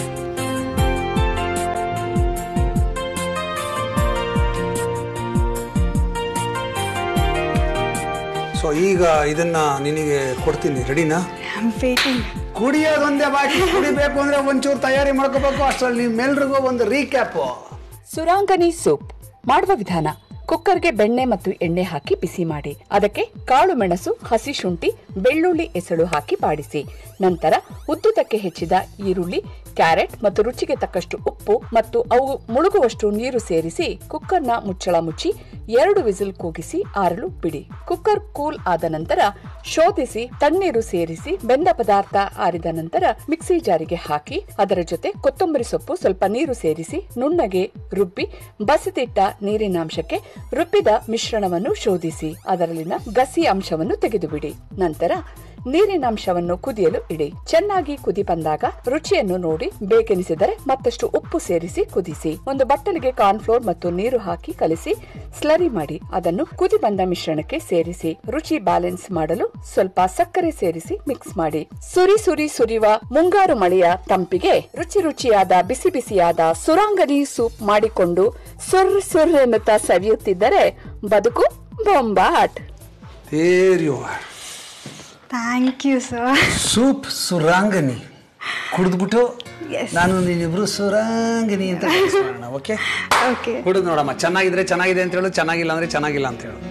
ಸೊ ಈಗ ಇದನ್ನ ನಿನಗೆ ಕೊಡ್ತೀನಿ ರೆಡಿನಾ ವೇಟಿಂಗ್ ಕುಡಿಯೋದೊಂದೇ ಬಾಕಿ ಕುಡಿಬೇಕು ಅಂದ್ರೆ ಒಂಚೂರು ತಯಾರಿ ಮಾಡ್ಕೋಬೇಕು ಅಷ್ಟರಲ್ಲಿ ನಿಮ್ಮೆಲ್ರಿಗೂ ಒಂದು ರೀಕ್ಯಾಪು ಸುರಾಂಗನಿ ಸೂಪ್ ಮಾಡುವ ವಿಧಾನ ಕುಕ್ಕರ್ಗೆ ಬೆಣ್ಣೆ ಮತ್ತು ಎಣ್ಣೆ ಹಾಕಿ ಬಿಸಿ ಮಾಡಿ ಅದಕ್ಕೆ ಕಾಳು ಮೆಣಸು ಹಸಿ ಶುಂಠಿ ಬೆಳ್ಳುಳ್ಳಿ ಎಸಳು ಹಾಕಿ ಬಾಡಿಸಿ ನಂತರ ಉದ್ದುದಕ್ಕೆ ಹೆಚ್ಚಿದ ಈರುಳ್ಳಿ ಕ್ಯಾರೆಟ್ ಮತ್ತು ರುಚಿಗೆ ತಕ್ಕಷ್ಟು ಉಪ್ಪು ಮತ್ತು ಅವು ಮುಳುಗುವಷ್ಟು ನೀರು ಸೇರಿಸಿ ಕುಕ್ಕರ್ನ ಮುಚ್ಚಳ ಮುಚ್ಚಿ ಎರಡು ವಿಸಿಲ್ ಕೂಗಿಸಿ ಆರಲು ಬಿಡಿ ಕುಕ್ಕರ್ ಕೂಲ್ ಆದ ನಂತರ ಶೋಧಿಸಿ ತಣ್ಣೀರು ಸೇರಿಸಿ ಬೆಂದ ಪದಾರ್ಥ ಆರಿದ ನಂತರ ಮಿಕ್ಸಿ ಜಾರಿಗೆ ಹಾಕಿ ಅದರ ಜೊತೆ ಕೊತ್ತಂಬರಿ ಸೊಪ್ಪು ಸ್ವಲ್ಪ ನೀರು ಸೇರಿಸಿ ನುಣ್ಣಗೆ ರುಬ್ಬಿ ಬಸಿದಿಟ್ಟ ನೀರಿನಾಂಶಕ್ಕೆ ರುಬ್ಬಿದ ಮಿಶ್ರಣವನ್ನು ಶೋಧಿಸಿ ಅದರಲ್ಲಿನ ಗಸಿ ಅಂಶವನ್ನು ತೆಗೆದುಬಿಡಿ ನಂತರ ನೀರಿನಾಂಶವನ್ನು ಕುದಿಯಲು ಇಡಿ ಚೆನ್ನಾಗಿ ಕುದಿ ಬಂದಾಗ ರುಚಿಯನ್ನು ನೋಡಿ ಬೇಕೆನಿಸಿದರೆ ಮತ್ತಷ್ಟು ಉಪ್ಪು ಸೇರಿಸಿ ಕುದಿಸಿ ಒಂದು ಬಟ್ಟಲಿಗೆ ಕಾರ್ನ್ಫ್ಲೋರ್ ಮತ್ತು ನೀರು ಹಾಕಿ ಕಲಿಸಿ ಸ್ಲರಿ ಮಾಡಿ ಅದನ್ನು ಕುದಿ ಬಂದ ಮಿಶ್ರಣಕ್ಕೆ ಸೇರಿಸಿ ರುಚಿ ಬ್ಯಾಲೆನ್ಸ್ ಮಾಡಲು ಸ್ವಲ್ಪ ಸಕ್ಕರೆ ಸೇರಿಸಿ ಮಿಕ್ಸ್ ಮಾಡಿ ಸುರಿ ಸುರಿ ಸುರಿಯುವ ಮುಂಗಾರು ಮಳೆಯ ತಂಪಿಗೆ ರುಚಿ ರುಚಿಯಾದ ಬಿಸಿ ಬಿಸಿಯಾದ ಸುರಾಂಗನಿ ಸೂಪ್ ಮಾಡಿಕೊಂಡು ಸುರ್ ಸುರ್ ಎನ್ನುತ್ತಾ ಸವಿಯುತ್ತಿದ್ದರೆ ಬದುಕು Bombat there you are thank you sir soup Surangani ಕುಡಿದ್ಬಿಟ್ಟು Yes. ನಾನು ನೀನಿಬ್ರು ಸುರಾಂಗನಿ ಅಂತ ಓಕೆ ಓಕೆ ಕುಡಿದು ನೋಡಮ್ಮ ಚೆನ್ನಾಗಿದ್ರೆ ಚೆನ್ನಾಗಿದೆ ಅಂತ ಹೇಳು ಚೆನ್ನಾಗಿಲ್ಲ ಅಂದ್ರೆ ಚೆನ್ನಾಗಿಲ್ಲ ಅಂತ ಹೇಳು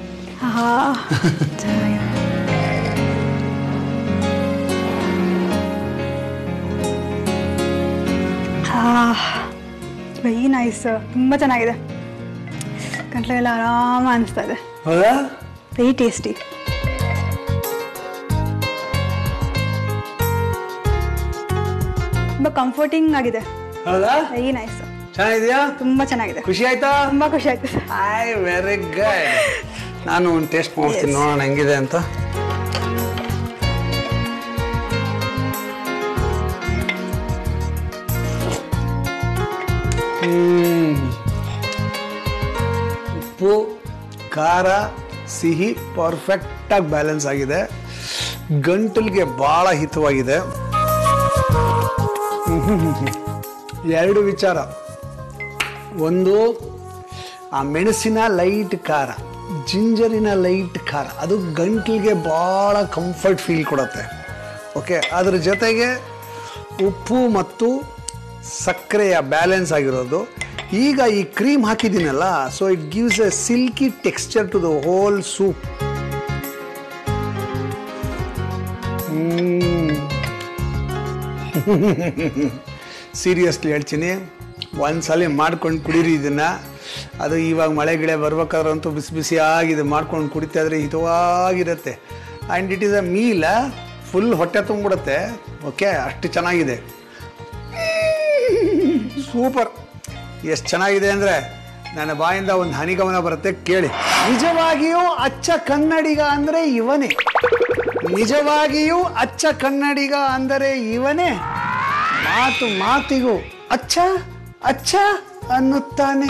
ವೆರಿ ನೈಸ್ ತುಂಬ ಚೆನ್ನಾಗಿದೆ ಗಂಟ್ಲೆಲ್ಲ ಆರಾಮ ಅನಿಸ್ತಾ ಇದೆ ಹೌದಾ ವೆರಿ ಟೇಸ್ಟಿ ತುಂಬ ಕಂಫರ್ಟಿಂಗ್ ಆಗಿದೆ ಹೌದಾ ವೆರಿ ನೈಸ್ ಚೆನ್ನಾಗಿದ್ಯಾ ತುಂಬ ಚೆನ್ನಾಗಿದೆ ಖುಷಿ ಆಯ್ತಾ ತುಂಬ ಖುಷಿ ಆಯ್ತು ಸರ್ ಐ ವೆರಿ ಗುಡ್ ನಾನು ಒಂದು ಟೇಸ್ಟ್ ಮಾಡ್ತೀನಿ ನೋಡೋಣ ಹೆಂಗಿದೆ ಅಂತ ಹ್ಮ್. ಉಪ್ಪು ಖಾರ ಸಿಹಿ ಪರ್ಫೆಕ್ಟಾಗಿ ಬ್ಯಾಲೆನ್ಸ್ ಆಗಿದೆ ಗಂಟಲಿಗೆ ಭಾಳ ಹಿತವಾಗಿದೆ ಎರಡು ವಿಚಾರ ಒಂದು ಆ ಮೆಣಸಿನ ಲೈಟ್ ಖಾರ ಜಿಂಜರಿನ ಲೈಟ್ ಖಾರ ಅದು ಗಂಟ್ಲಿಗೆ ಭಾಳ ಕಂಫರ್ಟ್ ಫೀಲ್ ಕೊಡುತ್ತೆ ಓಕೆ ಅದ್ರ ಜೊತೆಗೆ ಉಪ್ಪು ಮತ್ತು ಸಕ್ಕರೆಯ ಬ್ಯಾಲೆನ್ಸ್ ಆಗಿರೋದು ಈಗ ಈ ಕ್ರೀಮ್ ಹಾಕಿದ್ದೀನಲ್ಲ so it gives a silky texture to the whole soup seriously ಹೇಳ್ತೀನಿ ಒಂದ್ಸಲ ಮಾಡ್ಕೊಂಡು ಕುಡೀರಿ ಇದನ್ನ ಅದು ಇವಾಗ ಮಳೆ ಗಿಳೆ ಬರ್ಬೇಕಾದ್ರಂತೂ ಬಿಸಿ ಬಿಸಿ ಆಗಿದೆ ಮಾಡ್ಕೊಂಡು ಕುಡಿತಾ ಇದ್ರೆ ಹಿತವಾಗಿರುತ್ತೆ and it is a meal full ಹೊಟ್ಟೆ ತುಂಬಿಡುತ್ತೆ ಓಕೆ ಅಷ್ಟು ಚೆನ್ನಾಗಿದೆ ಸೂಪರ್ ಎಷ್ಟು ಚೆನ್ನಾಗಿದೆ ಅಂದರೆ ನನ್ನ ಬಾಯಿಂದ ಒಂದು ಹನಿಗಮನ ಬರುತ್ತೆ ಕೇಳಿ ನಿಜವಾಗಿಯೂ ಅಚ್ಚ ಕನ್ನಡಿಗ ಅಂದರೆ ಇವನೇ ನಿಜವಾಗಿಯೂ ಅಚ್ಚ ಕನ್ನಡಿಗ ಅಂದರೆ ಇವನೇ ಮಾತು ಮಾತಿಗೂ ಅಚ್ಚ ಅಚ್ಚ ಅನ್ನುತ್ತಾನೆ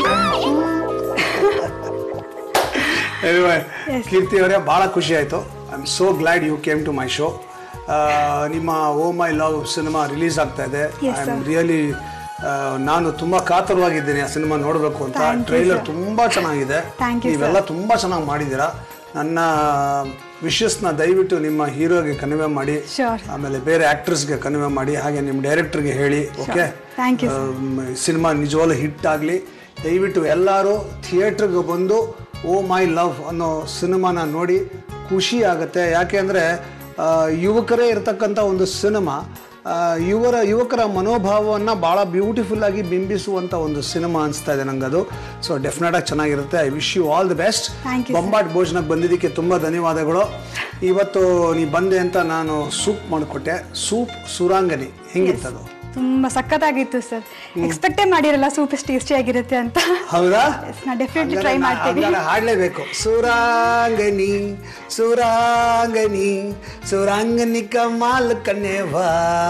Anyway, ಕೀರ್ತಿ ಅವರೇ ಭಾಳ ಖುಷಿ ಆಯಿತು I am so glad you came to my show ನಿಮ್ಮ oh my love cinema release ಆಗ್ತಾ ಇದೆ Yes, I am sir. Really ನಾನು ತುಂಬಾ ಕಾತರವಾಗಿದ್ದೀನಿ ಆ ಸಿನಿಮಾ ನೋಡಬೇಕು ಅಂತ Thank you, ಟ್ರೈಲರ್ sir. ತುಂಬಾ ಚೆನ್ನಾಗಿದೆ Thank you, sir. ನೀವೆಲ್ಲ ತುಂಬಾ ಚೆನ್ನಾಗಿ ಮಾಡಿದ್ದೀರಾ ನನ್ನ ವಿಶಸ್ನ ದಯವಿಟ್ಟು ನಿಮ್ಮ ಹೀರೋಗೆ ಕನ್ವೆ ಮಾಡಿ Sure. ಆಮೇಲೆ ಬೇರೆ ಆಕ್ಟರ್ಸ್ಗೆ ಕನ್ವೆ ಮಾಡಿ ಹಾಗೆ ನಿಮ್ಮ ಡೈರೆಕ್ಟರ್ಗೆ ಹೇಳಿ ಓಕೆ Thank you, ಸಿನಿಮಾ ನಿಜವಾಗ್ಲೂ ಹಿಟ್ ಆಗಲಿ ದಯವಿಟ್ಟು ಎಲ್ಲರೂ ಥಿಯೇಟ್ರಿಗೆ ಬಂದು ಓ ಮೈ ಲವ್ ಅನ್ನೋ ಸಿನಿಮಾನ ನೋಡಿ ಖುಷಿ ಆಗುತ್ತೆ ಯಾಕೆ ಅಂದರೆ ಯುವಕರೇ ಇರತಕ್ಕಂಥ ಒಂದು ಸಿನಿಮಾ ಆ, ಯುವರ ಯುವಕರ ಮನೋಭಾವವನ್ನು ಭಾಳ ಬ್ಯೂಟಿಫುಲ್ ಆಗಿ ಬಿಂಬಿಸುವಂಥ ಒಂದು ಸಿನಿಮಾ ಅನಿಸ್ತಾ ಇದೆ ನಂಗೆ ಅದು ಸೊ ಡೆಫಿನೆಟ್ ಆಗಿ ಚೆನ್ನಾಗಿರುತ್ತೆ I wish you all the best Thank you, sir. ಬೊಂಬಾಟ್ ಭೋಜನಕ್ಕೆ ಬಂದಿದ್ದಕ್ಕೆ ತುಂಬ ಧನ್ಯವಾದಗಳು ಇವತ್ತು ನೀ ಬಂದೆ ಅಂತ ನಾನು ಸೂಪ್ ಮಾಡಿಕೊಟ್ಟೆ ಸೂಪ್ ಸುರಾಂಗನಿ ಹೆಂಗಿತ್ತದು ತುಂಬ ಸಖತ್ತಾಗಿತ್ತು ಸರ್ ಎಕ್ಸ್ಪೆಕ್ಟೇ ಮಾಡಿರಲ್ಲ ಸೂಪ್ ಎಷ್ಟು ಟೇಸ್ಟಿ ಆಗಿರುತ್ತೆ ಅಂತ ಹೌದಾ Yes, ನಾ definitely ಹಂಗಾರೆ try ನಾ- ಮಾಡ್ತೀನಿ. ಹಂಗಾರೆ ಹಾಡ್ಲೇಬೇಕು ಸುರಾಂಗನಿ ಸುರಾಂಗನಿ ಸುರಾಂಗನಿ ಕಮಾಲ್ ಕನ್ನೆವಾ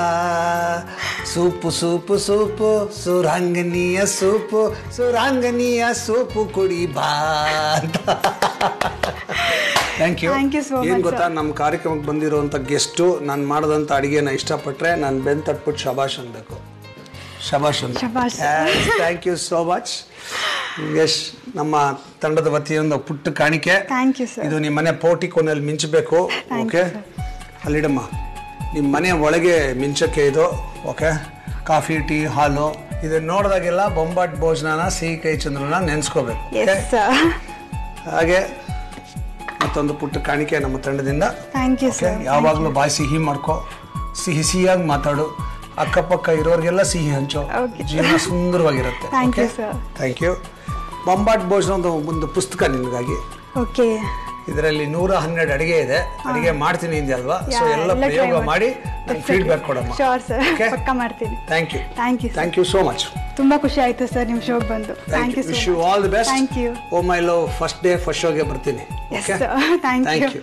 ಸೂಪು ಸೂಪು ಸೂಪು ಸುರಾಂಗನಿಯ ಸೂಪು ಸುರಾಂಗನಿಯ ಸೂಪು ಕುಡಿ ಬಾ ಅಂತ thank you Thank you so ಏನು much, ಗೊತ್ತಾ ನಮ್ಮ ಕಾರ್ಯಕ್ರಮಕ್ಕೆ ಬಂದಿರುವಂಥ ಗೆಸ್ಟು ನಾನು ಮಾಡಿದಂಥ ಅಡುಗೆನ ಇಷ್ಟಪಟ್ಟರೆ ನಾನು ಬೆನ್ ತಟ್ಬಿಟ್ಟು ಶಬಾಷ್ ಅನ್ಬೇಕು ಶಬಾಷ್ ಅಂತ ಶಬಾಷ್. Thank you so much Yash ನಮ್ಮ ತಂಡದ ವತಿಯಿಂದ ಪುಟ್ಟ ಕಾಣಿಕೆ Thank you, sir. ಇದು ನಿಮ್ಮ ಮನೆ ಪೋಟಿಕೋನಲ್ಲಿ ಮಿಂಚಬೇಕು Thank ಓಕೆ you, ಅಲ್ಲಿಡಮ್ಮ ನಿಮ್ಮ ಮನೆ ಒಳಗೆ ಮಿಂಚಕ್ಕೆ ಇದು ಓಕೆ ಕಾಫಿ ಟೀ ಹಾಲು ಇದನ್ನ ನೋಡಿದಾಗೆಲ್ಲ ಬೊಂಬಾಟ್ ಭೋಜನನ ಸಿಹಿ ಕೈ ಚಂದ್ರನ ನೆನೆಸ್ಕೋಬೇಕು ಎಸ್ ಸರ್ ಹಾಗೆ ಮತ್ತೊಂದು ಪುಟ್ಟ ಕಾಣಿಕೆ ನಮ್ಮ ತಂಡದಿಂದ ಥ್ಯಾಂಕ್ ಯು ಓಕೆ ಸರ್ ಯಾವಾಗಲೂ ಬಾಯಿ ಸಿಹಿ ಮಾಡ್ಕೋ ಸಿಹಿ ಸಿಹಿಯಾಗಿ ಮಾತಾಡು ಅಕ್ಕಪಕ್ಕ ಇರೋರಿಗೆಲ್ಲ ಸಿಹಿ ಹಂಚೋ Okay. ಜೀವನ ಸುಂದರವಾಗಿರುತ್ತೆ Thank you, sir. Thank you Bombat Bhojana ಅಂತ ಒಂದು ಪುಸ್ತಕ ನಿನಗಾಗಿ ಓಕೆ ಇದರಲ್ಲಿ ನೂರ ಹನ್ನೆರಡು ಅಡಿಗೆ ಇದೆ ಅಡಿಗೆ ಮಾಡ್ತೀನಿ ಇಂದೆ ಅಲ್ವಾ ಸೊ Yeah, ಎಲ್ಲ ಎಲ್ಲ try ಪ್ರಯೋಗ ಮಾಡಿ. ಮಾಡಿ ನಂಗೆ ಫೀಡ್ಬ್ಯಾಕ್ ಕೊಡಮ್ಮ ಶೋರ್ ಸರ್ ಪಕ್ಕ ಮಾಡ್ತೀನಿ thank you Thank you, sir. Thank you so much ತುಂಬಾ ಖುಷಿ ಆಯ್ತು ಸರ್ ನಿಮ್ಮ ಶೋಗೆ ಬಂದು thank you wish so you all the best thank you oh my love first day first ಶೋಗೆ ಬರ್ತೀನಿ yes okay sir thank thank you you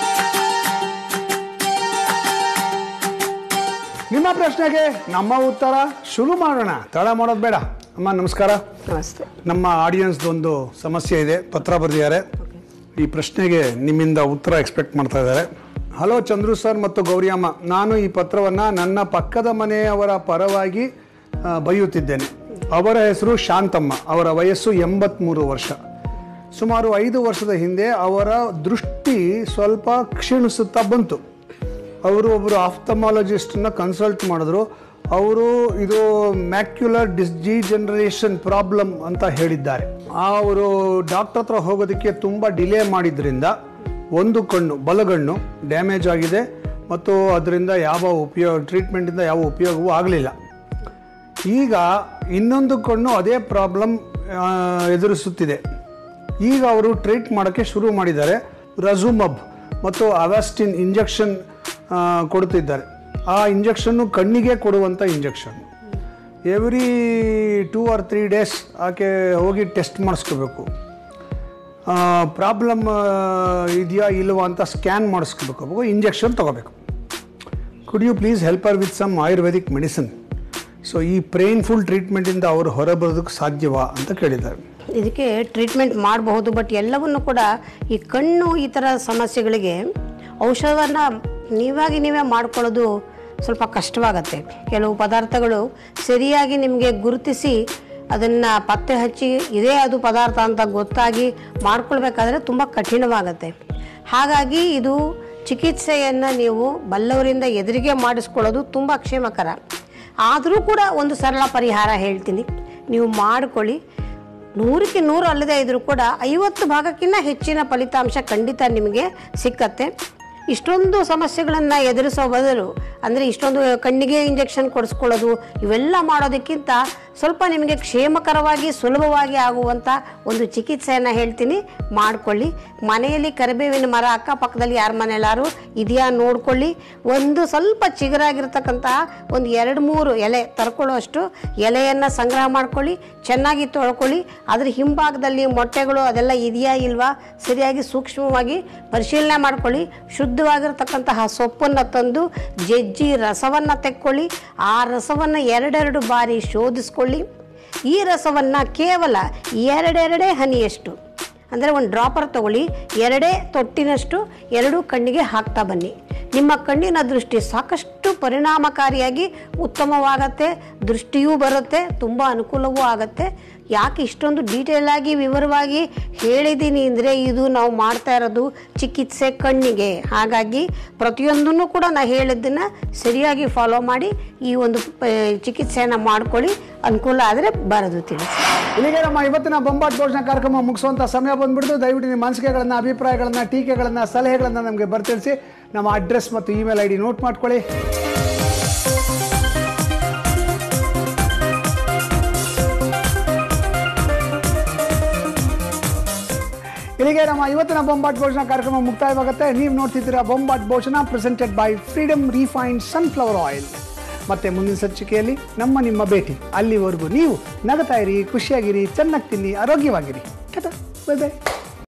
ನಿಮ್ಮ ಪ್ರಶ್ನೆಗೆ ನಮ್ಮ ಉತ್ತರ ಶುರು ಮಾಡೋಣ ತಡ ಮಾಡೋದು ಬೇಡ ಅಮ್ಮ ನಮಸ್ಕಾರ ನಮಸ್ತೆ ನಮ್ಮ ಆಡಿಯನ್ಸ್ದೊಂದು ಸಮಸ್ಯೆ ಇದೆ ಪತ್ರ ಬರೆದಿದ್ದಾರೆ ಈ ಪ್ರಶ್ನೆಗೆ ನಿಮ್ಮಿಂದ ಉತ್ತರ ಎಕ್ಸ್ಪೆಕ್ಟ್ ಮಾಡ್ತಾ ಇದ್ದಾರೆ ಹಲೋ ಚಂದ್ರು ಸರ್ ಮತ್ತು ಗೌರಿಯಮ್ಮ ನಾನು ಈ ಪತ್ರವನ್ನು ನನ್ನ ಪಕ್ಕದ ಮನೆಯವರ ಪರವಾಗಿ ಆ, ಬರೆಯುತ್ತಿದ್ದೇನೆ ಅವರ ಹೆಸರು ಶಾಂತಮ್ಮ ಅವರ ವಯಸ್ಸು ಎಂಬತ್ತ್ಮೂರು ವರ್ಷ ಸುಮಾರು ಐದು ವರ್ಷದ ಹಿಂದೆ ಅವರ ದೃಷ್ಟಿ ಸ್ವಲ್ಪ ಕ್ಷೀಣಿಸುತ್ತಾ ಬಂತು ಅವರು ಒಬ್ಬರು ಆಫ್ತಮಾಲಜಿಸ್ಟನ್ನ ಕನ್ಸಲ್ಟ್ ಮಾಡಿದ್ರು ಅವರು ಇದು ಮ್ಯಾಕ್ಯುಲರ್ ಡಿಸ್ಜಿಜನರೇಷನ್ ಪ್ರಾಬ್ಲಮ್ ಅಂತ ಹೇಳಿದ್ದಾರೆ ಅವರು ಡಾಕ್ಟರ್ ಹತ್ರ ಹೋಗೋದಕ್ಕೆ ತುಂಬ ಡಿಲೇ ಮಾಡಿದ್ರಿಂದ ಒಂದು ಕಣ್ಣು ಬಲಗಣ್ಣು ಡ್ಯಾಮೇಜ್ ಆಗಿದೆ ಮತ್ತು ಅದರಿಂದ ಯಾವ ಉಪಯೋಗ ಟ್ರೀಟ್ಮೆಂಟಿಂದ ಯಾವ ಉಪಯೋಗವೂ ಆಗಲಿಲ್ಲ ಈಗ ಇನ್ನೊಂದು ಕಣ್ಣು ಅದೇ ಪ್ರಾಬ್ಲಮ್ ಎದುರಿಸುತ್ತಿದೆ ಈಗ ಅವರು ಟ್ರೀಟ್ ಮಾಡೋಕ್ಕೆ ಶುರು ಮಾಡಿದ್ದಾರೆ ರಜುಮಬ್ ಮತ್ತು ಅವಾಸ್ಟಿನ್ ಇಂಜೆಕ್ಷನ್ ಕೊಡುತ್ತಿದ್ದಾರೆ ಆ ಇಂಜೆಕ್ಷನ್ನು ಕಣ್ಣಿಗೆ ಕೊಡುವಂಥ injection every two or three days ಆಕೆ ಹೋಗಿ ಟೆಸ್ಟ್ ಮಾಡಿಸ್ಕೋಬೇಕು ಪ್ರಾಬ್ಲಮ್ ಇದೆಯಾ ಇಲ್ವಾ ಅಂತ ಸ್ಕ್ಯಾನ್ ಮಾಡಿಸ್ಕೋಬೇಕು ಇಂಜೆಕ್ಷನ್ ತೊಗೋಬೇಕು could you please help her with some ayurvedic medicine so ಈ ಪೇನ್ಫುಲ್ ಟ್ರೀಟ್ಮೆಂಟಿಂದ ಅವರು ಹೊರಬರೋದಕ್ಕೆ ಸಾಧ್ಯವಾ ಅಂತ ಕೇಳಿದ್ದಾರೆ ಇದಕ್ಕೆ ಟ್ರೀಟ್ಮೆಂಟ್ ಮಾಡಬಹುದು ಬಟ್ ಎಲ್ಲವನ್ನು ಕೂಡ ಈ ಕಣ್ಣು ಈ ಥರ ಸಮಸ್ಯೆಗಳಿಗೆ ಔಷಧವನ್ನು ನೀವಾಗಿ ನೀವೇ ಮಾಡ್ಕೊಳ್ಳೋದು ಸ್ವಲ್ಪ ಕಷ್ಟವಾಗತ್ತೆ ಕೆಲವು ಪದಾರ್ಥಗಳು ಸರಿಯಾಗಿ ನಿಮಗೆ ಗುರುತಿಸಿ ಅದನ್ನು ಪತ್ತೆ ಹಚ್ಚಿ ಇದೇ ಅದು ಪದಾರ್ಥ ಅಂತ ಗೊತ್ತಾಗಿ ಮಾಡ್ಕೊಳ್ಬೇಕಾದ್ರೆ ತುಂಬ ಕಠಿಣವಾಗತ್ತೆ ಹಾಗಾಗಿ ಇದು ಚಿಕಿತ್ಸೆಯನ್ನು ನೀವು ಬಲ್ಲವರಿಂದ ಎದುರಿಗೆ ಮಾಡಿಸ್ಕೊಳ್ಳೋದು ತುಂಬ ಕ್ಷೇಮಕರ ಆದರೂ ಕೂಡ ಒಂದು ಸರಳ ಪರಿಹಾರ ಹೇಳ್ತೀನಿ ನೀವು ಮಾಡ್ಕೊಳ್ಳಿ ನೂರಕ್ಕೆ ನೂರು ಅಲ್ಲದೆ ಇದ್ರೂ ಕೂಡ ಐವತ್ತು ಭಾಗಕ್ಕಿಂತ ಹೆಚ್ಚಿನ ಫಲಿತಾಂಶ ಖಂಡಿತ ನಿಮಗೆ ಸಿಕ್ಕತ್ತೆ ಇಷ್ಟೊಂದು ಸಮಸ್ಯೆಗಳನ್ನು ಎದುರಿಸೋ ಬದಲು ಅಂದರೆ ಇಷ್ಟೊಂದು ಕಣ್ಣಿಗೆ ಇಂಜೆಕ್ಷನ್ ಕೊಡಿಸ್ಕೊಳ್ಳೋದು ಇವೆಲ್ಲ ಮಾಡೋದಕ್ಕಿಂತ ಸ್ವಲ್ಪ ನಿಮಗೆ ಕ್ಷೇಮಕರವಾಗಿ ಸುಲಭವಾಗಿ ಆಗುವಂಥ ಒಂದು ಚಿಕಿತ್ಸೆಯನ್ನು ಹೇಳ್ತೀನಿ ಮಾಡ್ಕೊಳ್ಳಿ ಮನೆಯಲ್ಲಿ ಕರಿಬೇವಿನ ಮರ ಅಕ್ಕಪಕ್ಕದಲ್ಲಿ ಯಾರ ಮನೆಯಲ್ಲಾರು ಇದೆಯಾ ನೋಡ್ಕೊಳ್ಳಿ ಒಂದು ಸ್ವಲ್ಪ ಚಿಗುರಾಗಿರ್ತಕ್ಕಂತಹ ಒಂದು ಎರಡು ಮೂರು ಎಲೆ ತರ್ಕೊಳ್ಳೋಷ್ಟು ಎಲೆಯನ್ನು ಸಂಗ್ರಹ ಮಾಡ್ಕೊಳ್ಳಿ ಚೆನ್ನಾಗಿ ತೊಳ್ಕೊಳ್ಳಿ ಅದ್ರ ಹಿಂಭಾಗದಲ್ಲಿ ಮೊಟ್ಟೆಗಳು ಅದೆಲ್ಲ ಇದೆಯಾ ಇಲ್ವಾ ಸರಿಯಾಗಿ ಸೂಕ್ಷ್ಮವಾಗಿ ಪರಿಶೀಲನೆ ಮಾಡ್ಕೊಳ್ಳಿ ಶುದ್ಧವಾಗಿರ್ತಕ್ಕಂತಹ ಸೊಪ್ಪನ್ನು ತಂದು ಜಜ್ಜಿ ರಸವನ್ನು ತೆಕ್ಕೊಳ್ಳಿ ಆ ರಸವನ್ನು ಎರಡೆರಡು ಬಾರಿ ಶೋಧಿಸ್ಕೊಳ್ಳಿ ಈ ರಸವನ್ನು ಕೇವಲ ಎರಡೆರಡೇ ಹನಿಯಷ್ಟು ಅಂದರೆ ಒಂದು ಡ್ರಾಪರ್ ತಗೊಳ್ಳಿ ಎರಡೇ ತೊಟ್ಟಿನಷ್ಟು ಎರಡು ಕಣ್ಣಿಗೆ ಹಾಕ್ತಾ ಬನ್ನಿ ನಿಮ್ಮ ಕಣ್ಣಿನ ದೃಷ್ಟಿ ಸಾಕಷ್ಟು ಪರಿಣಾಮಕಾರಿಯಾಗಿ ಉತ್ತಮವಾಗತ್ತೆ ದೃಷ್ಟಿಯೂ ಬರುತ್ತೆ ತುಂಬ ಅನುಕೂಲವೂ ಆಗುತ್ತೆ ಯಾಕೆ ಇಷ್ಟೊಂದು ಡೀಟೇಲ್ ಆಗಿ ವಿವರವಾಗಿ ಹೇಳಿದ್ದೀನಿ ಅಂದರೆ ಇದು ನಾವು ಮಾಡ್ತಾ ಇರೋದು ಚಿಕಿತ್ಸೆ ಕಣ್ಣಿಗೆ ಹಾಗಾಗಿ ಪ್ರತಿಯೊಂದನ್ನು ಕೂಡ ನಾನು ಹೇಳಿದ್ದನ್ನು ಸರಿಯಾಗಿ ಫಾಲೋ ಮಾಡಿ ಈ ಒಂದು ಪ- ಚಿಕಿತ್ಸೆಯನ್ನು ಮಾಡ್ಕೊಳ್ಳಿ ಅನುಕೂಲ ಆದರೆ ಬರೋದು ತಿಳಿಸಿ ಇಲ್ಲಿಗೆ ನಮ್ಮ ಇವತ್ತಿನ ಬೊಂಬಾಟ್ ಭೋಜನ ಕಾರ್ಯಕ್ರಮ ಮುಗಿಸುವಂಥ ಸಮಯ ಬಂದ್ಬಿಡ್ತು ದಯವಿಟ್ಟು ನಿಮ್ಮ ಅನಿಸಿಕೆಗಳನ್ನು ಅಭಿಪ್ರಾಯಗಳನ್ನು ಟೀಕೆಗಳನ್ನು ಸಲಹೆಗಳನ್ನು ನಮಗೆ ಬರ್ತಿಳಿಸಿ ನಮ್ಮ ಅಡ್ರೆಸ್ ಮತ್ತು ಇಮೇಲ್ ಐ ಡಿ ನೋಟ್ ಮಾಡ್ಕೊಳ್ಳಿ ಇಲ್ಲಿಗೆ ನಮ್ಮ ಇವತ್ತಿನ ಬೊಂಬಾಟ್ ಭೋಜನ ಕಾರ್ಯಕ್ರಮ ಮುಕ್ತಾಯವಾಗುತ್ತೆ ನೀವು ನೋಡ್ತಿದ್ದೀರಾ Bombat Bhojana presented by freedom refined sunflower oil ಮತ್ತೆ ಮುಂದಿನ ಸಂಚಿಕೆಯಲ್ಲಿ ನಮ್ಮ ನಿಮ್ಮ ಭೇಟಿ ಅಲ್ಲಿವರೆಗೂ ನೀವು ನಗತಾ ಇರಿ ಖುಷಿಯಾಗಿರಿ ಚೆನ್ನಾಗಿ ತಿನ್ನಿ ಆರೋಗ್ಯವಾಗಿರಿ ಬೈ ಬೈ